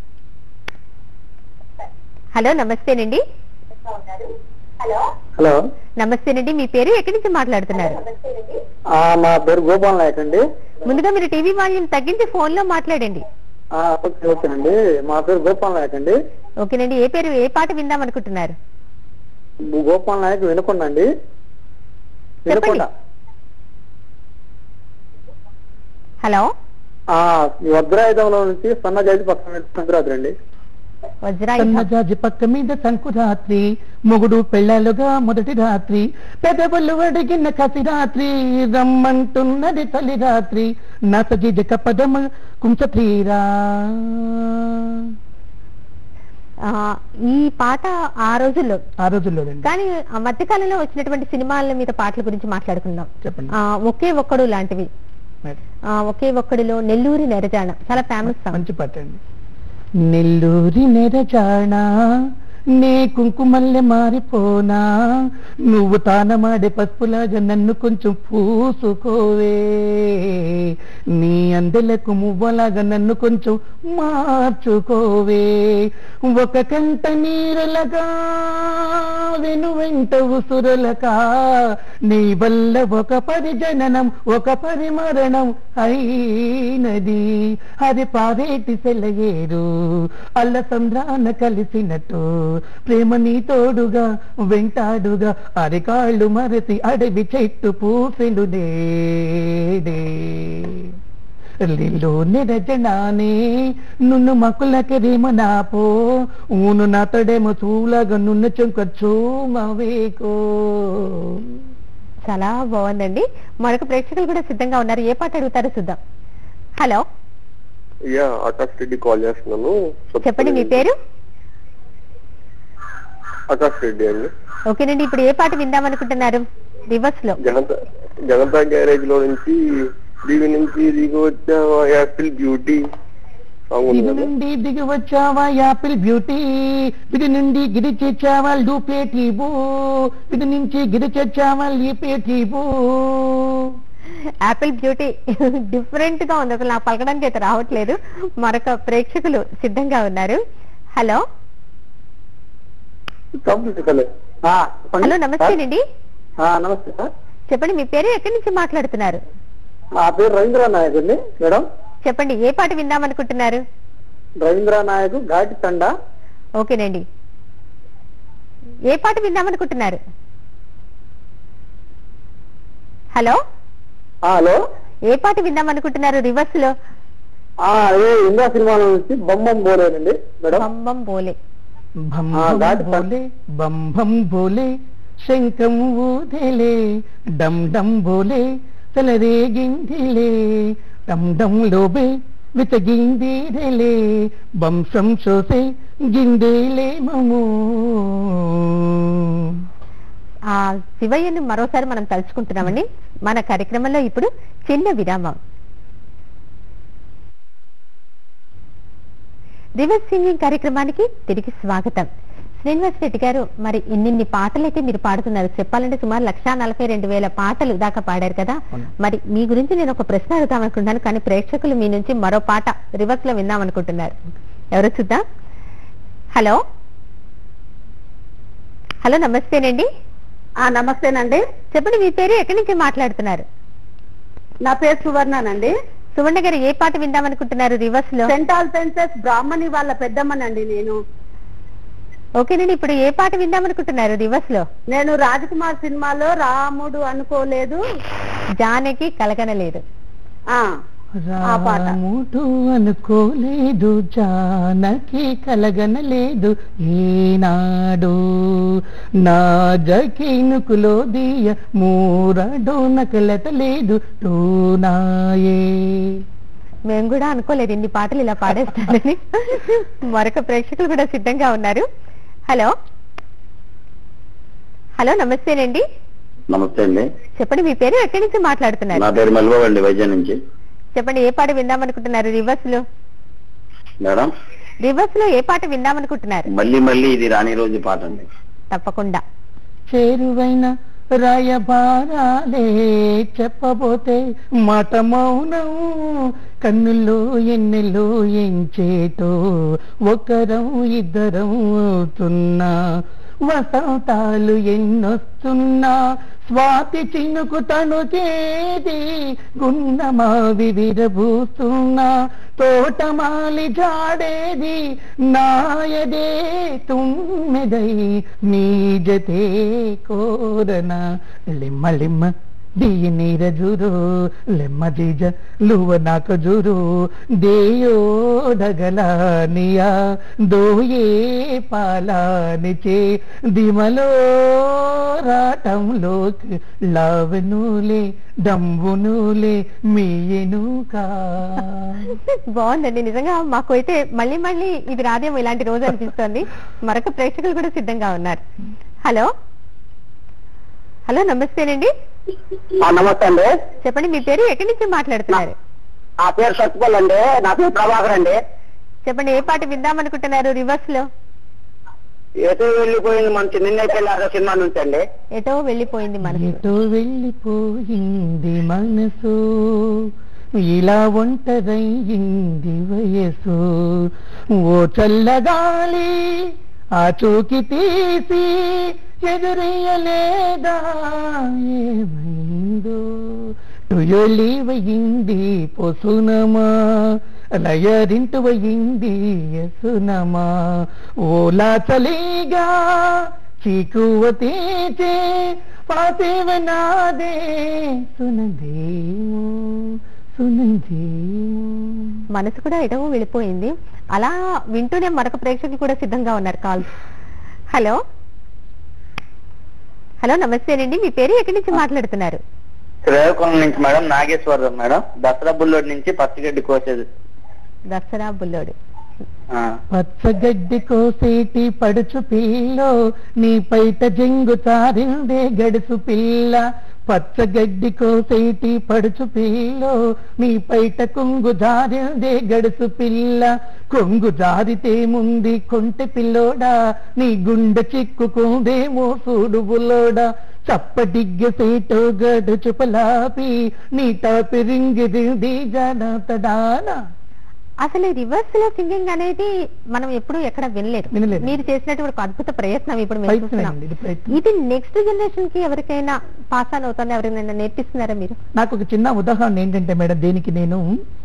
హలో నమస్తేనండి హలో హలో నమస్తేనండి మీ పేరు ఎక్కడి నుంచి మాట్లాడుతున్నారు మా పేరు గోపాల్ నాయక్ అండి ముందుగా మీరు టీవీ వాల్యూమ్ తగ్గించి ఫోన్ లో మాట్లాడండి ఓకే ఓకే అండి మా పేరు గోపాల్ నాయక్ అండి ఓకేనండి ఏ పేరు ఏ పాట విందాం అనుకుంటున్నారు గోపాల్ నాయక్ వినుకొండ అండి వినుకొండ హలో ఆ, ఈ వజ్రాయుధంలో నుంచి సన్నజాతి పక్కన సంక్రాంతి అండి వజ్రాయుధం సన్నజాజి పక్క మీద సంకురాత్రి మొగుడు పెళ్ళాలుగా మొదటి రాత్రి పెదవులు అడిగిన కసి రాత్రి రమ్మంటున్నది తల్లి రాత్రి నసగిజ కపదమ కుంచత్రీరా ఆ, ఈ పాట ఆ రోజుల్లో ఆ రోజుల్లోనండి కానీ ఆ మధ్యకాలంలో వచ్చినటువంటి సినిమాల మీద పాటల గురించి మాట్లాడుకుందాం చెప్పండి ఆ, ఒకే ఒక్కడు లాంటివి ఆ, ఒకే ఒక్కడిలో నెల్లూరి నెరజాణ చాలా ఫేమస్ సాంగ్ మంచి పాట అండి నెల్లూరి నెరజాణ నే కుంకుమల్లె మారిపోనా నువ్వు తానమాడే పసుపులాగా నన్ను కొంచెం పూసుకోవే నీ అందెలకు మువ్వలాగా నన్ను కొంచెం మార్చుకోవే ఒక కంట నీరలగా వెను వెంట ఉసురలకా నీ వల్ల ఒక పరిజననం ఒక పరిమరణం అయినది అది పారేటి సెలయేరు అల్ల సంద్రాన కలిసినట్టు ప్రేమ నీ తోడుగా వెంటాడుగా అరికాళ్ళు మరసి అడవి చెట్టు పూసెలు నేడే లిల్లు నిరజనానే నున్ను మకులకెరేమ నాపో ఊను నాతడేమో చూలగా నున్ను చెంక చూమవేకో చాలా బాగుందండి మరొక ప్రేక్షకులు కూడా సిద్ధంగా ఉన్నారు ఏ పాట అడుగుతారో చూద్దాం hello yeah Akash Reddy call చేస్తున్నాను చెప్పండి మీ పేరు ఆకాష్ రెడ్డి అండి ఓకేనండి ఇప్పుడు ఏ పాట విందాం అనుకుంటున్నారు రివర్స్ లో జనతా జనతా గ్యారేజ్ లో నుంచి దిగి నుంచి దిగి వచ్చావా యాపిల్ బ్యూటీ సాంగ్ ఉంది ఇది కదా నుండి దిగి వచ్చావా యాపిల్ బ్యూటీ ఇది నుండి గిరి చేర్చావా లూపేటీబు ఇది నుంచి గిరి చేర్చావా లీపేటీబు యాపిల్ బ్యూటీ డిఫరెంట్ గా ఉంది అసలు నాకు పలకడానికి అయితే రావట్లేదు మరొక ప్రేక్షకులు సిద్ధంగా ఉన్నారు హలో హలో నమస్తేనండి ఆ, నమస్తే సార్ చెప్పండి మీ పేరు ఎక్కడి నుంచి మాట్లాడుతున్నారు నా పేరు రవీంద్ర నాయక్ అండి మేడం చెప్పండి ఏ పాట విందాం అనుకుంటున్నారు రవీంద్ర నాయక్ ఘాటి తండ ఓకేనండి ఏ పాట విందాం అనుకుంటున్నారు హలో ఆ, హలో ఏ పాట విందాం అనుకుంటున్నారు రివర్స్ లో ఆ, అదే ఇందా సినిమాలో నుంచి బొమ్మం బోలేనండి మేడం పంబం బోలే భం ఆ, భం దాటి ప- బోలే బం భం బోలే శంఖం ఊదేలే డం డం బోలే తలరేగిందిలే డం డం లోబే వితగిందిరేలే వంశం శోసే గిందేలే మము ఆ శివయ్యను మరోసారి మనం తలుచుకుంటున్నామండి మన కార్యక్రమంలో ఇప్పుడు చిన్న విరామం రివర్స్ సింగింగ్ కార్యక్రమానికి తిరిగి స్వాగతం శ్రీనివాస్ రెడ్డి గారు మరి ఎన్నిన్ని పాటలు అయితే మీరు పాడుతున్నారు చెప్పాలంటే సుమారు లక్షా నలభై రెండు వేల పాటలు దాకా పాడారు కదా అవును. మరి మీ గురించి నేను ఒక ప్రశ్న అడుగుదాం అనుకుంటున్నాను కానీ ప్రేక్షకులు మీ నుంచి మరో పాట రివర్స్ లో విందాం అనుకుంటున్నారు ఎవరు చూద్దాం హలో హలో నమస్తేనండి ఆ నమస్తేనండి చెప్పండి మీ పేరు ఎక్కడి నుంచి మాట్లాడుతున్నారు నా పేరు సువర్ణనండి సువర్ణ గారు ఏ పాట విందాం అనుకుంటున్నారు రివర్స్ లో సెంటాల్ ప్రిన్సెస్ బ్రాహ్మణి వాళ్ళ పెద్దమ్మనండి నేను ఓకేనండి ఇప్పుడు ఏ పాట విందాం అనుకుంటున్నారు రివర్స్ లో నేను రాజకుమార్ సినిమాలో రాముడు అనుకోలేదు జానకి కలగనలేదు ఆ ఆ పాట. రాముడు అనుకోలేదు జానకి కలగనలేదు ఈనాడు నా జకినుకులో దియ మూరడు నకలతలేదు టూనాయే మేము కూడా అనుకోలేదు ఇన్ని పాటలు ఇలా పాడేస్తానని మరొక ప్రేక్షకులు కూడా సిద్ధంగా ఉన్నారు హలో హలో నమస్తేనండి నమస్తే అండి చెప్పండి మీ పేరు ఎక్కడి నుంచి మాట్లాడుతున్నారు నా పేరు మల్బాబు అండి వైద్యం నుంచి చెప్పండి ఏ పాట విందాం అనుకుంటున్నారు రివర్స్ లో మేడం రివర్స్ లో ఏ పాట విందాం అనుకుంటున్నారు మళ్ళీ మళ్ళీ ఇది రాని రోజు పాట అండి తప్పకుండా చేరువైన రాయబారాలే చెప్పబోతే మాట మౌనం కన్నుల్లో ఎన్నెల్లో ఎంచేటో ఒకరం ఇద్దరం అవుతున్నా వసంతాలు ఎన్నొస్తున్నా స్వాతి చినుకు తను చేది గున్నమావి విరబూస్తున్నా తోటమాలి జాడేది నాయదే తుమ్మెదై నీ జతే కోరన లిమ్మ లిమ్మ దియ నీర జురు లెమ్మ జీజ లువ నాక జురు దేయో డగలానియా దోయే పాలానిచే దిమలో రాటంలోకి లావెనులే డంబునులే మీయనుకా బాగుందండి నిజంగా మాకు అయితే మళ్ళీ మళ్ళీ ఇది రాదేమో ఇలాంటి రోజు అనిపిస్తోంది మరొక ప్రేక్షకులు కూడా సిద్ధంగా ఉన్నారు హలో హలో నమస్తేనండి నమస్తే అండి చెప్పండి మీ పేరు ఎక్కడి నుంచి మాట్లాడుతున్నారు ఆ పేరు సత్యపల్ అండి నా పేరు ప్రభాకర్ అండి చెప్పండి ఏ పాట విందాం అనుకుంటున్నారు రివర్స్ లో ఎటు వెళ్ళిపోయింది మన చిన్న పెళ్ళాక సినిమా నుంచి అండి ఎటో వెళ్ళిపోయింది మనసు ఎటో వెళ్ళిపోయింది మనసు ఇలా ఒంటరయ్యింది వయసు ఓ చల్లగాలి ఆ చూకి తీసి ఎదురయ్యలేదా ఏమైందో టుయలివయింది పొసునమా లయరింటువయింది యసునమా ఓలా చలిగా చీకువ తీచే పాతేవనాదే సునదేమో సునందేమో మనసు కూడా ఎటో వెళ్ళిపోయింది అలా వింటూనే మరొక ప్రేక్షకులు కూడా సిద్ధంగా ఉన్నారు కాల్ హలో హలో నమస్తేనండి మీ పేరు ఎక్కడి నుంచి మాట్లాడుతున్నారు శ్రేయకోణం నుంచి మేడం నాగేశ్వరరావు మేడం దసరా బుల్లోడ్ నుంచి పచ్చిగడ్డి కోసేది దసరా బుల్లోడు ఆ. పచ్చగడ్డి కోసేటి పడుచు పిల్లో నీ పైట జంగు చారిందే గడుసు పిల్ల పచ్చగడ్డి కోసేటి పడుచు పిల్లో నీ పైట కొంగు జారిందే గడుసు పిల్ల కొంగు జారితే ముంది కొంటె పిల్లోడా నీ గుండె చిక్కుకుందేమో చూడు బుల్లోడా చప్పటిగ్గ సేటో గడుచు పలాపి నీ టాపి రింగిది జనతడానా అసలు రివర్స్ లో సింగింగ్ అనేది మనం ఎప్పుడు ఎక్కడ వినలేదు వినలేదు. మీరు చేసినటువంటి ఒక అద్భుత ప్రయత్నం ఇప్పుడు మేము ప్రయత్నం చూస్తున్నాం అండి, ఇది ప్రయత్నం. ఇది నెక్స్ట్ జనరేషన్ కి ఎవరికైనా పాస్ ఆన్ అవుతుంది ఎవరికైనా నేర్పిస్తున్నారా మీరు నాకు ఒక చిన్న ఉదాహరణ ఏంటంటే మేడం దీనికి నేను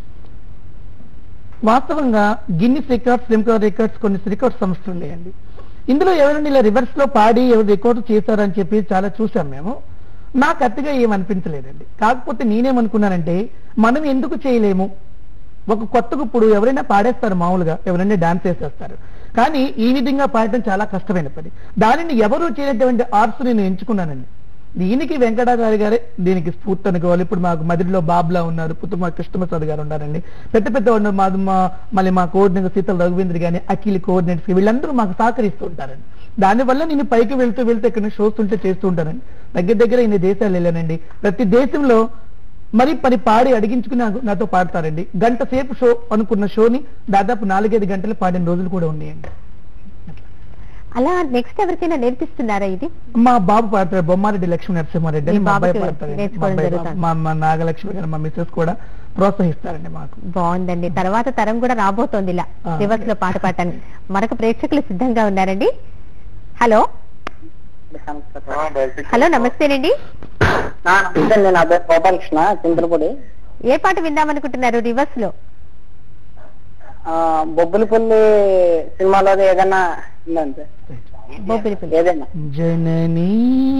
వాస్తవంగా గిన్నిస్ రికార్డ్స్ లిమ్కా రికార్డ్స్ కొన్ని రికార్డ్ సంస్థలు ఉన్నాయండి ఇందులో ఎవరైనా ఇలా రివర్స్ లో పాడి ఎవరు రికార్డు చేశారని చెప్పి చాలా చూసాం మేము నాకు అతిగా ఏమనిపించలేదండి కాకపోతే నేనేమనుకున్నానంటే మనం ఎందుకు చేయలేము ఒక కొత్త ఇప్పుడు ఎవరైనా పాడేస్తారు మామూలుగా ఎవరైనా డాన్స్ చేసేస్తారు కానీ ఈ విధంగా పాడటం చాలా కష్టమైన పని దానిని ఎవరు చేయనటువంటి ఆర్ట్స్ నేను ఎంచుకున్నానండి దీనికి వెంకటాచారి గారే దీనికి స్ఫూర్తి అనుకోవాలి ఇప్పుడు మాకు మదిరిలో బాబ్లా ఉన్నారు పుట్టుమ కృష్ణప్రసాద్ గారు ఉన్నారండి పెద్ద పెద్ద ఉన్న మా మా- మళ్ళీ మా కోఆర్డినేటర్ సీతల రఘువేంద్ర గాని అఖిల్ కోఆర్డినేటర్స్ వీళ్ళందరూ మాకు సహకరిస్తూ ఉంటారండి దానివల్ల నేను పైకి వెళ్తూ వెళ్తూ ఇక్కడ షోస్ ఉంటే చేస్తూ ఉంటానండి దగ్గర దగ్గర ఇన్ని దేశాలు వెళ్ళానండి ప్రతి దేశంలో మరి పని పాడి అడిగించుకుని నాకు- నాతో పాడతారండి గంట సేపు షో అనుకున్న షోని దాదాపు నాలుగైదు గంటలు పాడిన రోజులు కూడా ఉన్నాయండి అలా నెక్స్ట్ ఎవరికైనా నేర్పిస్తున్నారా ఇది మా బాబు పాడతారు బొమ్మారెడ్డి లక్ష్మీ నరసింహారెడ్డి అని మీ మా అబ్బాయి బాబుకి పాడతారండి మా నేర్చుకోవడం అబ్బాయి జరుగుతుంది. మా మా నాగలక్ష్మి గారు మా మిస్సెస్ కూడా ప్రోత్సహిస్తారండి మాకు బాగుందండి తర్వాత తరం కూడా రాబోతోంది ఇలా ఆ. రివర్స్ లో పాట పాడటానికి మరొక ప్రేక్షకులు సిద్ధంగా ఉన్నారండి హలో హలో నమస్తేనండి నమస్తే అండి నా పేరు గోపాలకృష్ణ చింతలపూడి ఏ పాట విందామనుకుంటున్నారు రివర్స్ లో ఆ, బొబ్బులపల్లి సినిమాలో ఏదన్నా ఉందంటే బొబ్బిలిపల్లి ఏదైనా జననీ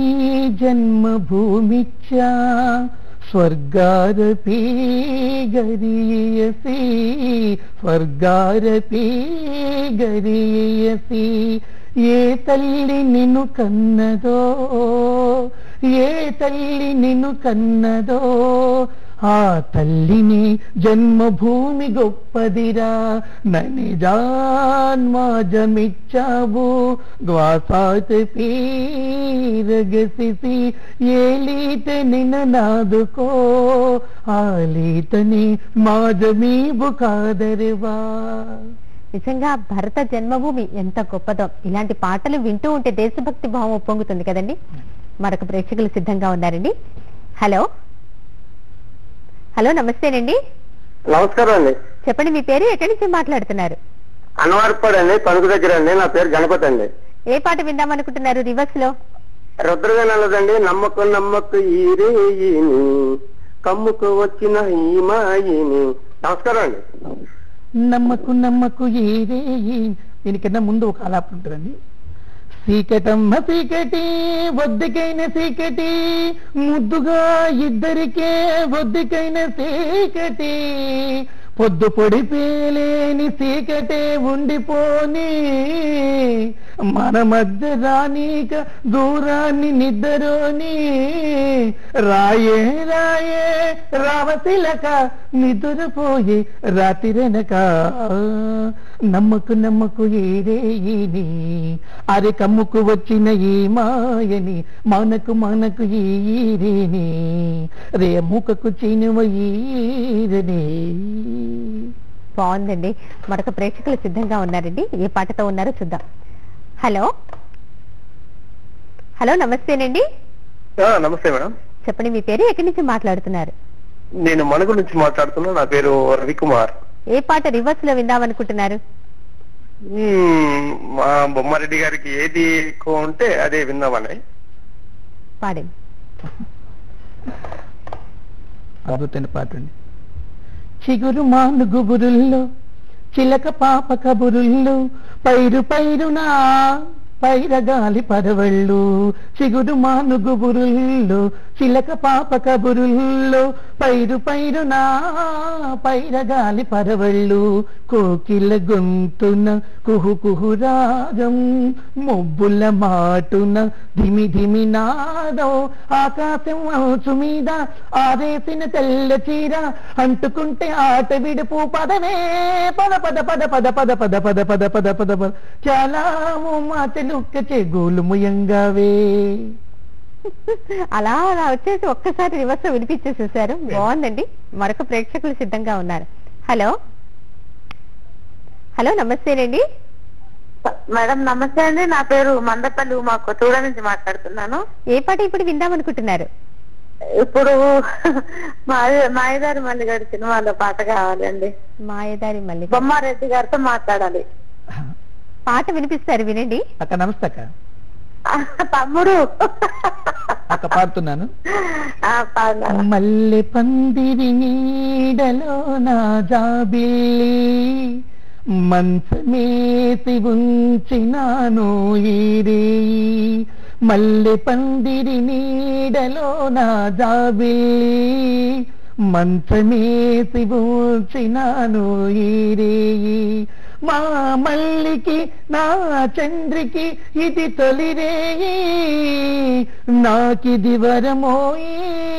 జన్మభూమిచ్చా స్వర్గారపి గరీయసి స్వర్గారపి గరీయసి ఏ తల్లి నిన్ను కన్నదో ఏ తల్లి నిన్ను కన్నదో ఆ తల్లిని జన్మభూమి గొప్పదిరా నని జన్మాజమిచ్చావు గ్వాసాత పీరగసిసి ఏలీత నిన్న నాదుకో ఆ లీతని మాజమీబు కాదరివా నిజంగా భరత జన్మభూమి ఎంత గొప్పదో ఇలాంటి పాటలు వింటూ ఉంటే దేశభక్తి భావం ఉప్పొంగుతుంది కదండి మరొక ప్రేక్షకులు సిద్ధంగా ఉన్నారండి హలో హలో నమస్తేనండి నమస్కారం అండి చెప్పండి మీ పేరు ఎక్కడి నుంచి మాట్లాడుతున్నారు అన్నవారిపాడు అండి తణుకు దగ్గర అండి నా పేరు గణపతి అండి ఏ పాట విందామనుకుంటున్నారు రివర్స్ లో రుద్రగనలదండి నమ్మకు నమ్మకు ఈరేయిని కమ్ముకు వచ్చిన ఈ మాయిని నమస్కారం అండి నమ్మకు నమ్మకు ఏరే దీనికన్నా ముందు ఒక ఆలాపన ఉంటుందండి సీకటమ్మ సీకటి వద్దకైన సీకటి ముద్దుగా ఇద్దరికే వద్దకైన సీకటి పొద్దు పొడి పేలేని సీకటే ఉండిపోని మన మధ్య రానీక దూరాన్ని నిద్దరోని రాయే రాయే రావతిలక నిద్రపోయి రాతిరనక నమ్మకు నమ్మకు ఏరేయిని అరే కమ్ముకు వచ్చిన ఈ మాయని మనకు మనకు ఈరేని రే ముఖకు చినువ ఈరని బాగుందండి మరొక ప్రేక్షకులు సిద్ధంగా ఉన్నారండి ఏ పాటతో ఉన్నారో చూద్దాం హలో హలో నమస్తేనండి ఆ, నమస్తే మేడం చెప్పండి మీ పేరు ఎక్కడి నుంచి మాట్లాడుతున్నారు నేను మణుగు నుంచి మాట్లాడుతున్నా నా పేరు రవికుమార్ ఏ పాట రివర్స్ లో విందామనుకుంటున్నారు మ్మ్, మా బొమ్మారెడ్డి గారికి ఏది ఎక్కువ ఉంటే అదే విందామని పాడండి అద్భుతమైన పాట అండి చిగురు మాను గుబురుల్లో చిలక పాప కబురుల్లో పైరు పైరునా పైరగాలి పరవళ్ళు చిగురు మాను గుబురుల్లో చిలక పాప కబురుల్లో పైరు పైరునా పైరగాలి పరవళ్ళు కోకిల గొంతున కుహు కుహు రాగం మొబ్బుల మాటున ధిమి ధిమి నాదో ఆకాశం అంచు మీద ఆరేసిన తెల్ల చీర అంటుకుంటే ఆట విడుపు పదవే పద పద పద పద పద పద పద పద పద పద పద చాలా మాటలుక్క చెగోలు ముయంగావే అలా అలా వచ్చేసి ఒక్కసారి రివర్స్ లో వినిపించేసేసారు బాగుందండి మరొక ప్రేక్షకులు సిద్ధంగా ఉన్నారు హలో హలో నమస్తేనండి మేడం నమస్తే అండి నా పేరు మందపల్లి ఉమా కొత్తూడ నుంచి మాట్లాడుతున్నాను ఏ పాట ఇప్పుడు విందామనుకుంటున్నారు ఇప్పుడు మాయ- మాయదారి మల్లిగారి సినిమాలో పాట కావాలండి మాయదారి మల్లి బొమ్మారెడ్డి గారితో మాట్లాడాలి పాట వినిపిస్తారు వినండి అక్క నమస్తే అక్క తమ్ముడు అక్క పాడుతున్నాను ఆ, పాడాలి. మల్లె పందిరి నీడలో నా జాబిల్లి మంచమేసి ఉంచినాను ఈరే మల్లె పందిరి నీడలో నా జాబిల్లి మంచమేసి ఉంచినాను ఈరే మా మల్లికి నా చంద్రికి ఇది తొలిరేయి నాకిది వరమోయి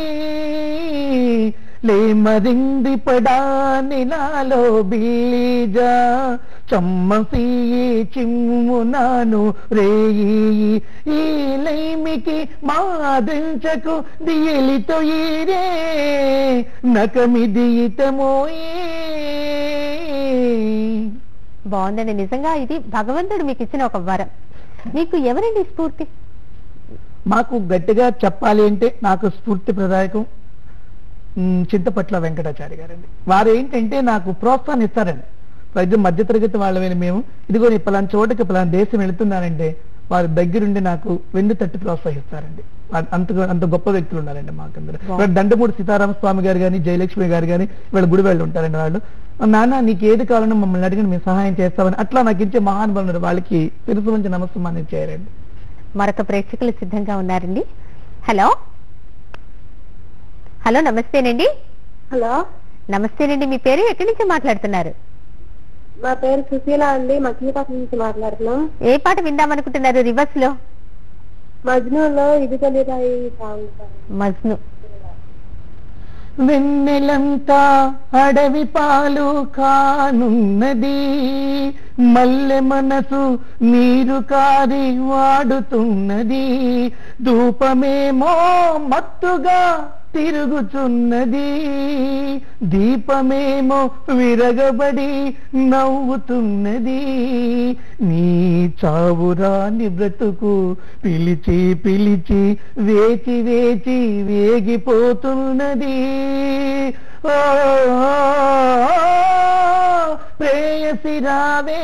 లేమరింది పడాని నాలో బీజా చమ్మసి చిమ్మునాను రేయి ఈ లైమికి మాదించకు దియలితో ఈరే నకమిది ఇతమోయి బాగుందండి నిజంగా ఇది భగవంతుడు మీకు ఇచ్చిన ఒక వరం మీకు ఎవరండి స్ఫూర్తి మాకు గట్టిగా చెప్పాలి అంటే నాకు స్ఫూర్తి ప్రదాయకం మ్, చింతపట్ల వెంకటాచారి గారండి వారు ఏంటంటే నాకు ప్రోత్సాహం ఇస్తారండి ప్రజలు మధ్యతరగతి వాళ్ళమైన మేము ఇదిగో నీ పలానా చోటకి పలానా దేశం వెళుతున్నానంటే వారి దగ్గరుండి నాకు వెన్ను తట్టి ప్రోత్సహిస్తారండి అ- అంత అంత గొప్ప వ్యక్తులు ఉన్నారండి మాకందరూ Wow. ఇక్కడ దండమూడి సీతారామ స్వామి గారు కానీ జయలక్ష్మి గారు కానీ వీళ్ళ గుడి వాళ్ళు ఉంటారండి వాళ్ళు నాన్న నీకు ఏది కావాలన్నా మమ్మల్ని అడిగిన మేము సహాయం చేస్తామని అట్లా నాకు ఇచ్చే మహానుభావులు వాళ్ళకి తెలుసు మంచి నమస్కారం చేయారండి మరొక ప్రేక్షకులు సిద్ధంగా ఉన్నారండి హలో హలో నమస్తేనండి హలో నమస్తేనండి మీ పేరు ఎక్కడి నుంచి మాట్లాడుతున్నారు నా పేరు సుశీల అండి మచిలీపట్నం నుంచి మాట్లాడుతున్నాం ఏ పాట విందామనుకుంటున్నారు రివర్స్ లో మజ్నూలో ఇది తెలియదాయి సాంగ్ మజ్ను వెన్నెలంతా అడవి పాలు కానున్నది మల్లె మనసు నీరు కారి వాడుతున్నది ధూపమేమో మత్తుగా తిరుగుతున్నది దీపమేమో విరగబడి నవ్వుతున్నది నీ చావురాని బ్రతుకు పిలిచి పిలిచి వేచి వేచి వేగిపోతున్నది ఓ ప్రేయసి రావే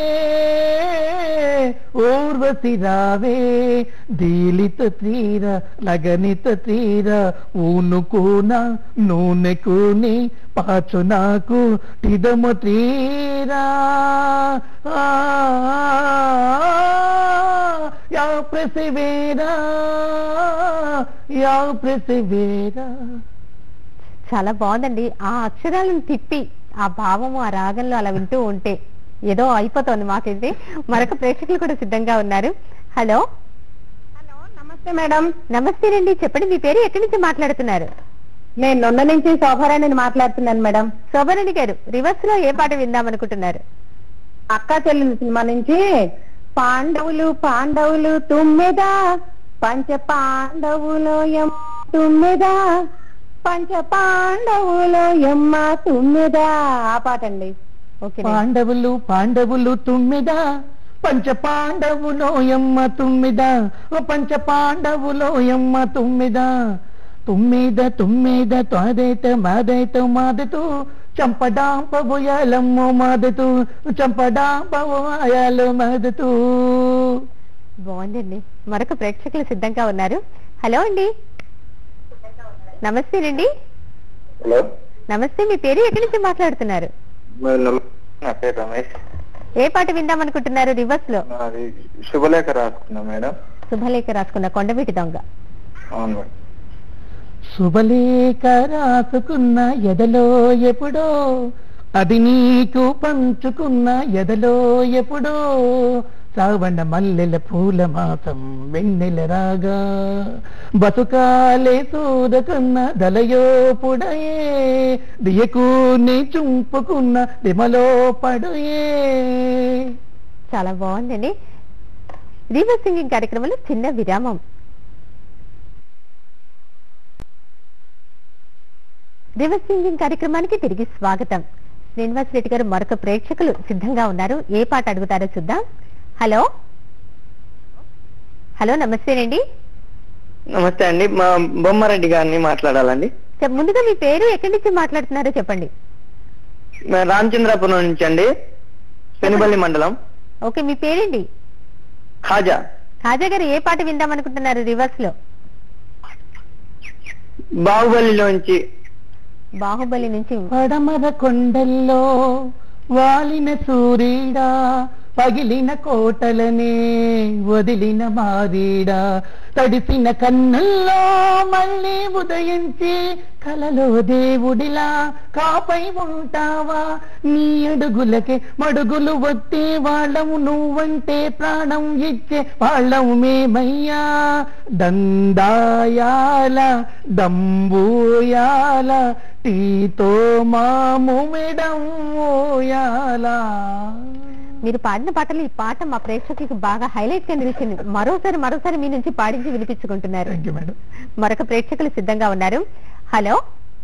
ఊర్వశి రావే దీలిత తీర లగనిత తీర ఊనుకోన నూనెకుని పాచు నాకు తిదము తీరా ఆ, యా ప్రసివేరా యా ప్రసివేరా చాలా బాగుందండి ఆ అక్షరాలను తిప్పి ఆ భావము ఆ రాగంలో అలా వింటూ ఉంటే ఏదో అయిపోతుంది మాకైతే మరొక ప్రేక్షకులు కూడా సిద్ధంగా ఉన్నారు హలో హలో నమస్తే మేడం నమస్తేనండి చెప్పండి మీ పేరు ఎక్కడి నుంచి మాట్లాడుతున్నారు నేను నొండ నుంచి శోభారాణిని మాట్లాడుతున్నాను మేడం శోభరణి గారు రివర్స్ లో ఏ పాట విందామనుకుంటున్నారు అక్క చెల్లిన సినిమా నుంచి పాండవులు పాండవులు తుమ్మెదా పంచ పాండవులో ఎం తుమ్మెదా పంచ పాండవులో ఎమ్మ తుమ్మెదా ఆ పాట అండి ఓకే పాండవులు పాండవులు తుమ్మిద పంచ పాండవులో ఎమ్మ తుమ్మిద ఓ పంచ పాండవులో ఎమ్మ తుమ్మిద తుమ్మిద తుమ్మిద త్వదైత మాదైత మాదతు చంపడాంప బుయాలమ్మ మాదతు చంపడాంప బుయాలు మాదతు బాగుందండి మరొక ప్రేక్షకులు సిద్ధంగా ఉన్నారు హలో అండి నమస్తేనండి హలో నమస్తే మీ పేరు ఎక్కడి నుంచి మాట్లాడుతున్నారు నా పేరు రమేష్ ఏ పాట విందాం అనుకుంటున్నారు రివర్స్ లో నాది శుభలేఖ రాసుకున్నా మేడం శుభలేఖ రాసుకున్న కొండవీటి దొంగ అవును మేడం శుభలేఖ రాసుకున్న ఎదలో ఎప్పుడో అది నీకు పంచుకున్న ఎదలో ఎప్పుడో శ్రావణ మల్లెల పూల మాసం వెన్నెల రాగా బతుకాలే సూదకున్న దలయో పుడయే దియకు నీ చుంపుకున్న దిమలో పడయే చాలా బాగుందండి రివర్స్ సింగింగ్ కార్యక్రమంలో చిన్న విరామం రివర్స్ సింగింగ్ కార్యక్రమానికి తిరిగి స్వాగతం శ్రీనివాస్ రెడ్డి గారు మరొక ప్రేక్షకులు సిద్ధంగా ఉన్నారు ఏ పాట అడుగుతారో చూద్దాం హలో హలో నమస్తేనండి నమస్తే అండి మా బొమ్మారెడ్డి గారిని మాట్లాడాలండి చెప్- ముందుగా మీ పేరు ఎక్కడి నుంచి మాట్లాడుతున్నారో చెప్పండి మేము రామచంద్రాపురం నుంచి అండి పెనుబల్లి మండలం ఓకే మీ పేరేంటి ఖాజా ఖాజా గారు ఏ పాట విందాం అనుకుంటున్నారు రివర్స్ లో బాహుబలిలోంచి బాహుబలి నుంచి పడమర కొండల్లో వాలిన సూర్యుడా పగిలిన కోటలనే వదిలిన మారీడా తడిసిన కన్నుల్లో మళ్ళీ ఉదయించి కలలో దేవుడిలా కాపై ఉంటావా నీ అడుగులకే మడుగులు వత్తే వాళ్ళము నువ్వంటే ప్రాణం ఇచ్చే వాళ్ళం మేమయ్యా దందాయాల దంబూయాల టీతో మాము మెడం ఓయాలా మీరు పాడిన పాటలు ఈ పాట మా ప్రేక్షకులకు బాగా హైలైట్ గా నిలిచింది మరోసారి మరోసారి మీ నుంచి పాడించి వినిపించుకుంటున్నారు థ్యాంక్ యూ మేడం మరొక ప్రేక్షకులు సిద్ధంగా ఉన్నారు హలో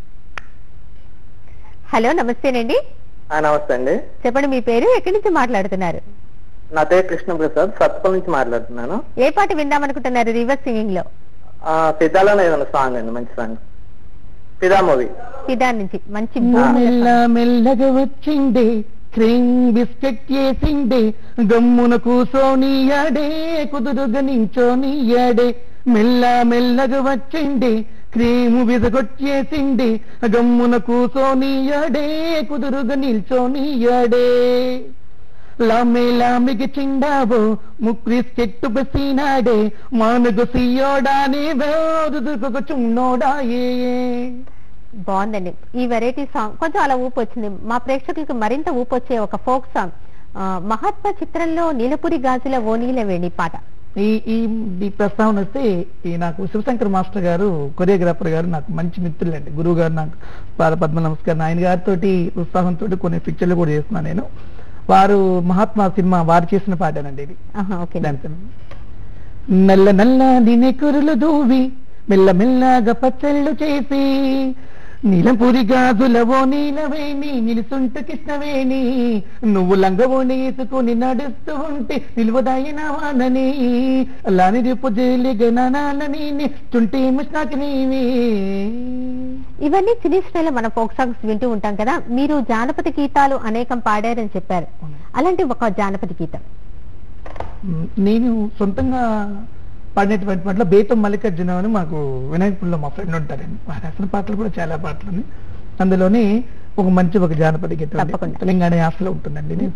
హలో నమస్తేనండి ఆ, నమస్తే అండి చెప్పండి మీ పేరు ఎక్కడి నుంచి మాట్లాడుతున్నారు నా పేరు కృష్ణప్రసాద్ సత్పల్ నుంచి మాట్లాడుతున్నాను ఏ పాట విందాం అనుకుంటున్నారు రివర్స్ సింగింగ్ లో ఆ, ఫిదాలోనే ఏదైనా సాంగ్ అండి మంచి సాంగ్ ఫిదా మూవీ ఫిదా నుంచి మంచి మెల్ల మెల్లగా వచ్చిండే క్రీమ్ బిస్కెట్ చేసిండే గమ్మున కూసోనియాడే కుదురుగా నించోనియాడే మెల్ల మెల్లగా వచ్చిండే క్రీము విసగొచ్చేసిండే గమ్మున కూసోనియాడే కుదురుగా నిల్చోనియాడే లామే లామికి చిండావో ముక్రిస్ చెట్టు బసినాడే మానుగు సియోడానే వేదుకు చున్నోడాయే బాగుందండి ఈ వెరైటీ సాంగ్ కొంచెం అలా ఊపు వచ్చింది మా ప్రేక్షకులకు మరింత ఊపు వచ్చే ఒక ఫోక్ సాంగ్ ఆ, మహాత్మా చిత్రంలో నీలపురి గాజుల ఓ నీలవేణి పాట ఈ ఈ ఈ ప్రస్తావన వస్తే ఈ నాకు శివశంకర్ మాస్టర్ గారు కొరియోగ్రాఫర్ గారు నాకు మంచి మిత్రులండి గురువు గారు నాకు పాద పద్మ నమస్కారం ఆయన గారితో ఉత్సాహంతో కొన్ని పిక్చర్లు కూడా చేస్తున్నాను నేను వారు మహాత్మా సినిమా వారు చేసిన పాటేనండి ఇది ఆహా, ఓకే డాన్స్ నల్ల నల్ల దినే కురులు దూవి మెల్ల మెల్లగా పచ్చళ్ళు చేసి నీలంపురి గాజులవో నీలవేణి నిలుసుంటు కృష్ణవేణి నువ్వు లంగవోని వేసుకుని నడుస్తూ ఉంటే నిలువదాయిన వానని లాని రేపు జైలు గణనాలని చుంటే ముష్నాకి నీవి ఇవన్నీ సినీ శ్రేణిలో మన ఫోక్ సాంగ్స్ వింటూ ఉంటాం కదా మీరు జానపద గీతాలు అనేకం పాడారని చెప్పారు అలాంటి ఒక జానపద గీతం నేను సొంతంగా పాడినటువంటి పాటలో బేతం మల్లికార్జున అని మాకు వినాయకుల్లో మా ఫ్రెండ్ ఉంటారండి వారు రాసిన పాటలు కూడా చాలా పాటలు ఉన్నాయి అందులోని ఒక మంచి ఒక జానపద గీతం ఉంది. తప్పకుండా. తెలంగాణ యాసలో ఉంటుందండి ఇది.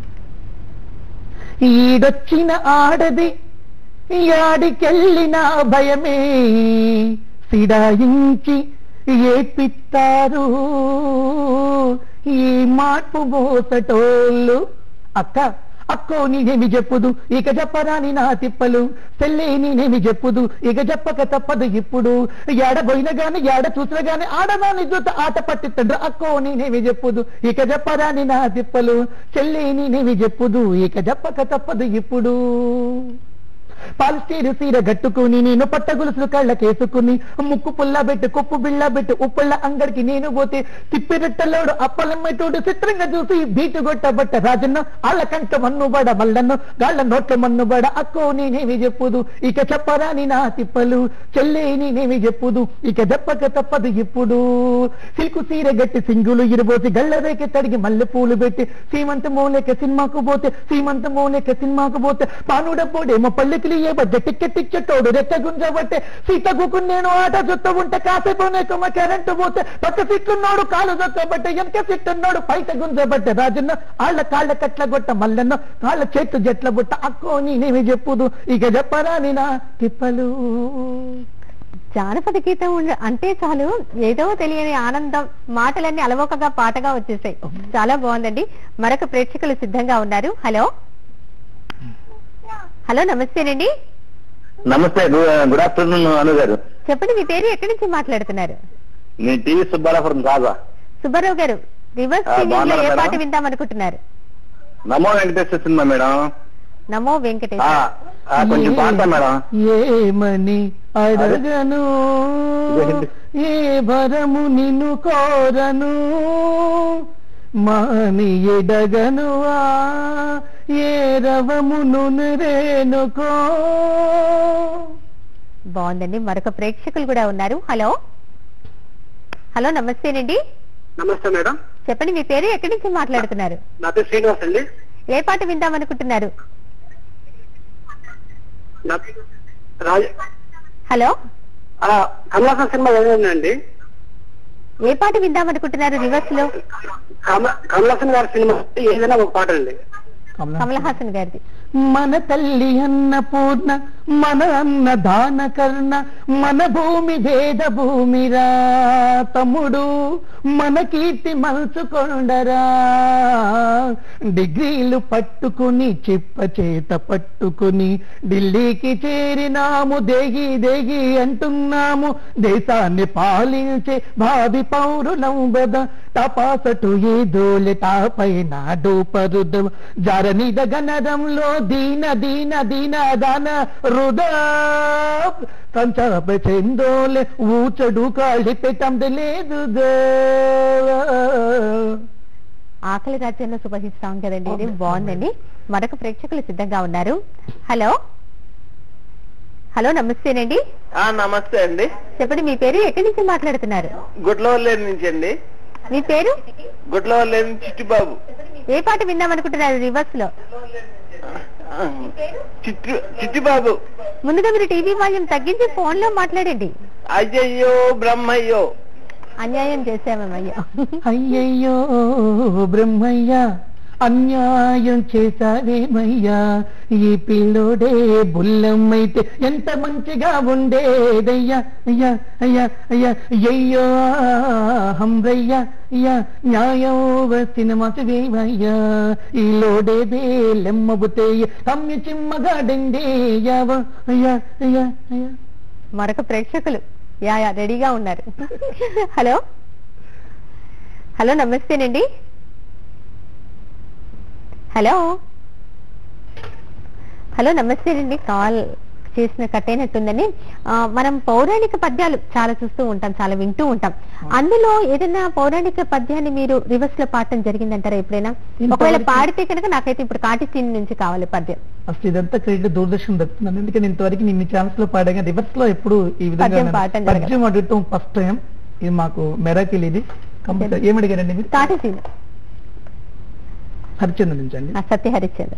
ఈడొచ్చిన ఆడది యాడికెళ్ళిన భయమే సిడాయించి ఏపిస్తారు ఈ మార్పు మోసటోళ్ళు అక్క అక్కో నేనేమి చెప్పుదు ఇక చెప్పరాని నా తిప్పలు సెల్లే నేనేమి చెప్పుదు ఇక చెప్పక తప్పదు ఇప్పుడు ఏడబోయిన గాని ఏడ చూసిన గాని ఆడదాని జూత ఆట పట్టిత్తండ్రు అక్కో నేనేమి చెప్పుదు ఇక చెప్పరాని నా తిప్పలు చెల్లే నేనేమి చెప్పుదు ఇక చెప్పక తప్పదు ఇప్పుడు పాలిస్టీరు సీర గట్టుకుని నేను పట్ట గొలుసులు కళ్ళకేసుకుని ముక్కు పుల్ల పెట్టి కొప్పు బిళ్ళ పెట్టి ఉప్పుళ్ళ అంగడికి నేను పోతే తిప్పిరెట్టలోడు అప్పలమ్మటోడు చిత్రంగా చూసి బీటు కొట్టబట్ట రాజన్న ఆళ్ళ కంట మన్నుబడ మల్లన్ను గాళ్ళ నోట్ల మన్నుబడ అక్కో నేనేమి చెప్పుదు ఇక చెప్పరాని నా తిప్పలు చెల్లే నేనేమి చెప్పుదు ఇక చెప్పక తప్పదు ఇప్పుడు సిల్కు సీర గట్టి సింగులు ఇరుబోసి గళ్ళ రేకె తడిగి మల్లె పూలు పెట్టి సీమంత మోలేక సినిమాకు పోతే సీమంత మోలేక సినిమాకు పోతే పానుడ పోడేమో పల్లెకిలి ఏ బడ్జె టిక్కెట్ ఇచ్చేటోడు రెచ్చ గుంజబట్టే సీత గుకుని నేను ఆట జొత్త ఉంటే కాసేపు కొమ్మ కరెంటు పోతే పక్క సిట్టున్నాడు కాలు జొక్కబట్టే వెనక సిట్టున్నాడు పైస గుంజబట్టే రాజన్న ఆళ్ళ కాళ్ళ కట్ల గొట్ట మల్లన్న కాళ్ళ చేతు జట్ల బుట్ట అక్కో నేనేమి చెప్పుదు ఇక చెప్పరా నా తిప్పలు జానపద గీతం ఉండ- అంటే చాలు ఏదో తెలియని ఆనందం మాటలన్నీ అలవోకగా పాటగా వచ్చేసాయి చాలా బాగుందండి మరొక ప్రేక్షకులు సిద్ధంగా ఉన్నారు హలో హలో నమస్తేనండి నమస్తే గుడ్ ఆఫ్టర్నూన్ అను గారు చెప్పండి మీ పేరు ఎక్కడి నుంచి మాట్లాడుతున్నారు నేను టీవీ సుబ్బారాపురం రాజా సుబ్బారావు గారు రివర్స్ ఆ, సింగింగ్ లో ఏ బాగున్నారా పాట మేడం? విందాం అనుకుంటున్నారు నమో వెంకటేశ్వర సినిమా మేడం నమో ఆ, వెంకటేశ్వర ఆ, కొంచెం పాడతా మేడం ఏమని అడగను ఏ భరము నిన్ను కోరను మాని ఎడగనువా ఏ రవమును రేనుకో బాగుందండి మరొక ప్రేక్షకులు కూడా ఉన్నారు హలో హలో నమస్తేనండి నమస్తే మేడం చెప్పండి మీ పేరు ఎక్కడి నుంచి మాట్లాడుతున్నారు నా పేరు శ్రీనివాస్ అండి ఏ పాట విందాం అనుకుంటున్నారు నా రాజ హలో కమలాసన్ సినిమా ఏదండి ఏ పాట విందాం అనుకుంటున్నారు రివర్స్ లో కమలాసన్ గారి సినిమా ఏదైనా ఒక పాట అండి కమల్ హాసన్ గారిది మన తల్లి అన్నపూర్ణ మన అన్న దాన కర్ణ మన భూమి భేద భూమిరా తమ్ముడు మన కీర్తి మలుచుకొండరా డిగ్రీలు పట్టుకుని చిప్ప చేత పట్టుకుని ఢిల్లీకి చేరినాము దేగి దేగి అంటున్నాము దేశాన్ని పాలించే భావి పౌరులం బద తపాసటు ఏ దోలె తాపై నాడు పరుదు జరనిద గనరంలో దీన దీన దీన దాన రుదా సంచాప చెందోలే ఊచడు కాళి పెట్టంది లేదు ఆకలి రాజ్యంలో సూపర్ సాంగ్ కదండి ఇది బాగుందండి మరొక ప్రేక్షకులు సిద్ధంగా ఉన్నారు హలో హలో నమస్తేనండి నమస్తే అండి చెప్పండి మీ పేరు ఎక్కడి నుంచి మాట్లాడుతున్నారు గుడ్లవల్లేరు నుంచి అండి మీ పేరు గుడ్లవల్లేరు నుంచి చిట్టిబాబు ఏ పాట విందాం అనుకుంటున్నారు రివర్స్ లో చిట్టి చిట్టిబాబు ముందుగా మీరు టీవీ వాల్యూమ్ తగ్గించి ఫోన్ లో మాట్లాడండి అయ్యయ్యో బ్రహ్మయ్యో అన్యాయం చేసామయ్యా అయ్యయ్యో బ్రహ్మయ్య అన్యాయం చేశావేమయ్యా ఈ పిల్లోడే బుల్లమ్మైతే ఎంత మంచిగా ఉండేదయ్యా అయ్యా అయ్యా అయ్యా అయ్యయ్యో హంబ్రయ్యా అయ్యా న్యాయం వచ్చిన మసవేమయ్యా ఈ లోడేదే లెమ్మబుతే తమ్మి చిమ్మగాడండేయావా అయ్యా అయ్యా అయ్యా మరొక ప్రేక్షకులు యా యా రెడీగా ఉన్నారు హలో హలో నమస్తేనండి హలో హలో నమస్తేనండి కాల్ చేసిన కట్ అయినట్టుందని ఆ, మనం పౌరాణిక పద్యాలు చాలా చూస్తూ ఉంటాం చాలా వింటూ ఉంటాం అందులో ఏదైనా పౌరాణిక పద్యాన్ని మీరు రివర్స్ లో పాడటం జరిగిందంటారా ఎప్పుడైనా ఒకవేళ ఇంతవరకు- పాడితే కనుక నాకైతే ఇప్పుడు కాటి సీన్ నుంచి కావాలి పద్యం అసలు ఇదంతా క్రెడిట్ దూరదర్శన్ దక్కుతున్నాను ఎందుకంటే ఇంతవరకు నిన్న ఛాన్స్ లో పాడగా రివర్స్ లో ఎప్పుడు ఈ విధంగా పద్యం నేను పాడటం జరగదు. పద్యం అడగటం ఫస్ట్ టైం ఇది మాకు మెరాకిల్ ఇది కంపల్సరీ ఏం అడిగారండి మీరు కాటి సీన్ హరిచంద్ర నుంచి అండి ఆ, సత్య హరిశ్చంద్ర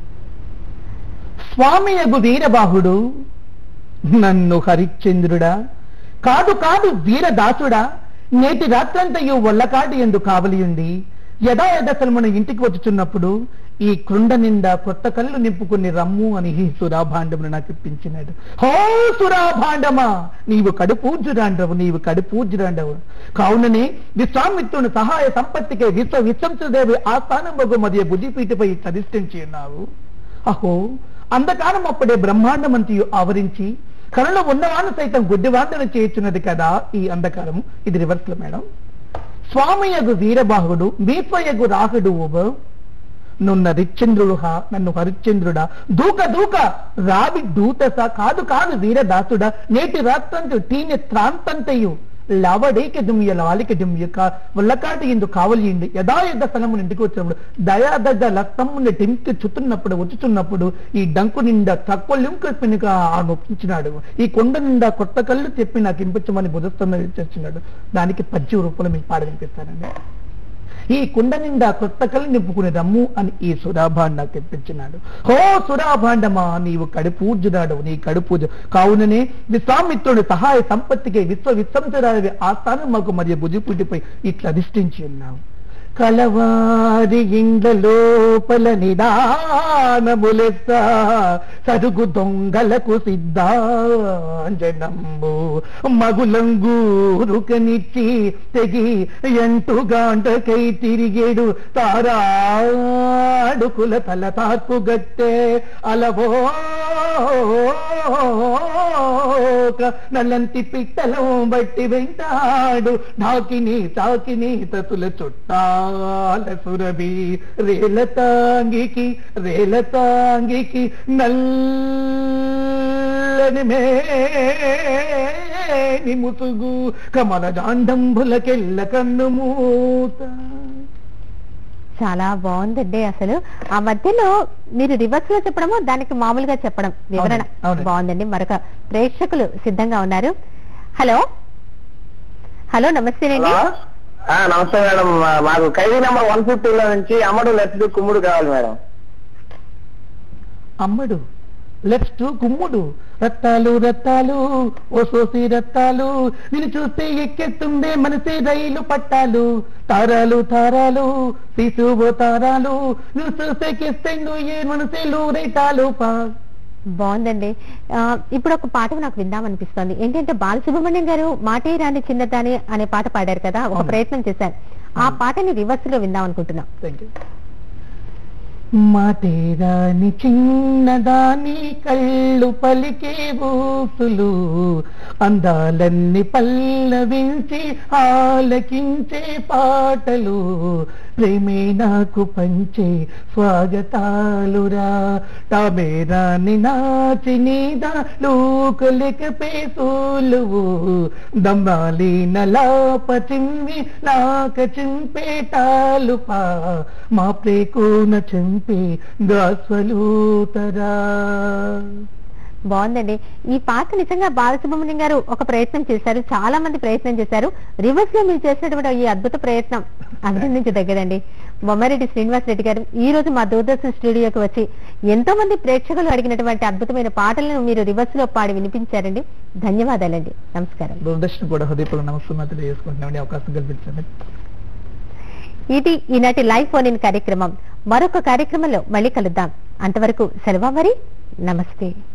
స్వామి అగు వీరబాహుడు నన్ను హరిశ్చంద్రుడా కాదు కాదు వీరదాసుడా నేటి రాత్రంతయు ఒళ్ళకాటి ఎందు కావలియుండి యథా యథసలు మన ఇంటికి వచ్చుచున్నప్పుడు ఈ కృండ నిండా కొత్త కళ్ళు నింపుకుని రమ్ము అని ఈ సురాభాండమును నాకు ఇప్పించినాడు హో సురాభాండమా నీవు కడుపూజురాండవు నీవు కడుపూజురాండవు కావుననే విశ్వామిత్రుని సహాయ సంపత్తికే విశ్వ విశ్వంసుదేవి ఆస్థానం బగు మధ్య బుద్ధిపీఠపై చదిష్టించి ఉన్నావు అహో అంధకారం అప్పుడే బ్రహ్మాండమంతియు ఆవరించి కళలో ఉన్నవాను సైతం గుడ్డివాండను చేయుచున్నది కదా ఈ అంధకారం ఇది రివర్స్ లో మేడం స్వామియగు వీరబాహుడు మీపయగు రాహుడు ఉభ నున్న రిచంద్రుడు హా నన్ను హరిశ్చంద్రుడా దూక దూక రావి దూతస కాదు కాదు వీరదాసుడా నేటి రాత్రంతు టీని త్రాంతంతయు లవడేకి దుమ్య లాలికి దుమ్య వల్లకాటి ఇందు కావలియండి యథా యథ స్థలము ఇంటికి వచ్చినప్పుడు దయాదగ్గ లక్తమ్ముని టింకి చుట్టున్నప్పుడు వచ్చుచున్నప్పుడు ఈ డంకు నిండా తక్కువ పెనుక ఆ నొప్పించినాడు ఈ కొండ నిండా కొత్త కళ్ళు చెప్పి నాకు ఇంపించమని బుధస్తున్న చచ్చినాడు దానికి పచ్చి రూపంలో మీకు పాడ వినిపిస్తానండి ఈ కుండ నిండా కొత్త కళ్ళు నింపుకునే రమ్ము అని ఈ సురాభాండ తెప్పించినాడు హో సురాభాండమా నీవు కడుపూజునాడు నీ కడుపూజ కావుననే విశ్వామిత్రుడి సహాయ సంపత్తికి విశ్వ విశ్వంతురాలి ఆస్థానం మాకు మరియు భుజిపుటిపై ఇట్లా అధిష్ఠించి ఉన్నావు కలవారి ఇండ్ల లోపల నిదానములెస్స సరుగు దొంగలకు సిద్ధాంజనంబు మగులంగూరుకనిచ్చి తెగి ఎంటుగాంటకై తిరిగేడు తారాడుకుల తల తాకు గట్టే అలవో నల్లంటి పిట్టలం బట్టి వెంటాడు ఢాకిని తాకిని తతుల చుట్టాల సురభి రేల తాంగికి రేల తాంగికి నల్లని మేని ముసుగు కమల జాండంబులకెల్ల కన్ను మూత చాలా బాగుందండి అసలు ఆ మధ్యలో మీరు రివర్స్ లో చెప్పడము దానికి మామూలుగా చెప్పడం వివరణ అవునండి, అవునండి. బాగుందండి మరొక ప్రేక్షకులు సిద్ధంగా ఉన్నారు హలో హలో నమస్తేనండి హలో ఆ, నమస్తే మేడం మా- మాకు ఖైదీ నెంబర్ వన్ ఫిఫ్టీలో నుంచి అమ్మడు లెఫ్ట్ కుమ్ముడు కావాలి మేడం అమ్మడు లెఫ్ట్ కుమ్ముడు రత్తాలు రత్తాలు ఓ సోసి రత్తాలు నిన్ను చూస్తే ఎక్కేస్తుండే మనసే రైలు పట్టాలు తారాలు తారాలు శిశువు తారాలు నువ్వు చూస్తే ఎక్కేస్తుండు ఏ మనసే లూరేటాలు పా బాగుందండి ఆ, ఇప్పుడు ఒక పాట నాకు విందామనిపిస్తోంది ఏంటంటే బాలసుబ్రహ్మణ్యం గారు మాటే రాని చిన్నదాని అనే పాట పాడారు కదా ఒక అవును. ప్రయత్నం చేశారు ఆ పాటని రివర్స్ లో విందాం అనుకుంటున్నాం థ్యాంక్ యూ మాటేరాని చిన్నదాని కళ్ళు పలికే ఊసులు అందాలన్నీ పల్లవించి ఆలకించే పాటలు ప్రేమే నాకు పంచే స్వాగతాలురా టాబేరాని నాచి నీదా లూకలిక పేసూలువు దమ్మాలి నలాప చింవి నాక చింపేటాలు పా మా ప్రేకోన చంపే గాస్వలూతరా బాగుందండి ఈ పాట నిజంగా బాలసుబ్రహ్మణ్యం గారు ఒక ప్రయత్నం చేశారు చాలా మంది ప్రయత్నం చేశారు రివర్స్ లో మీరు చేసినటువంటి ఈ అద్భుత ప్రయత్నం అభినందించదగ్గదండి బొమ్మారెడ్డి శ్రీనివాస్ రెడ్డి గారు ఈ రోజు మా దూరదర్శన్ స్టూడియోకి వచ్చి ఎంతో మంది ప్రేక్షకులు అడిగినటువంటి అద్భుతమైన పాటలను మీరు రివర్స్ లో పాడి వినిపించారండి ధన్యవాదాలండి నమస్కారం దూరదర్శన్ కూడా హృదయపూర్వక నమస్కారం తెలియజేసుకుంటున్నామని అవకాశం కల్పించండి ఇది ఈనాటి లైవ్ ఫోన్ ఇన్ కార్యక్రమం మరొక కార్యక్రమంలో మళ్ళీ కలుద్దాం అంతవరకు సెలవు మరి నమస్తే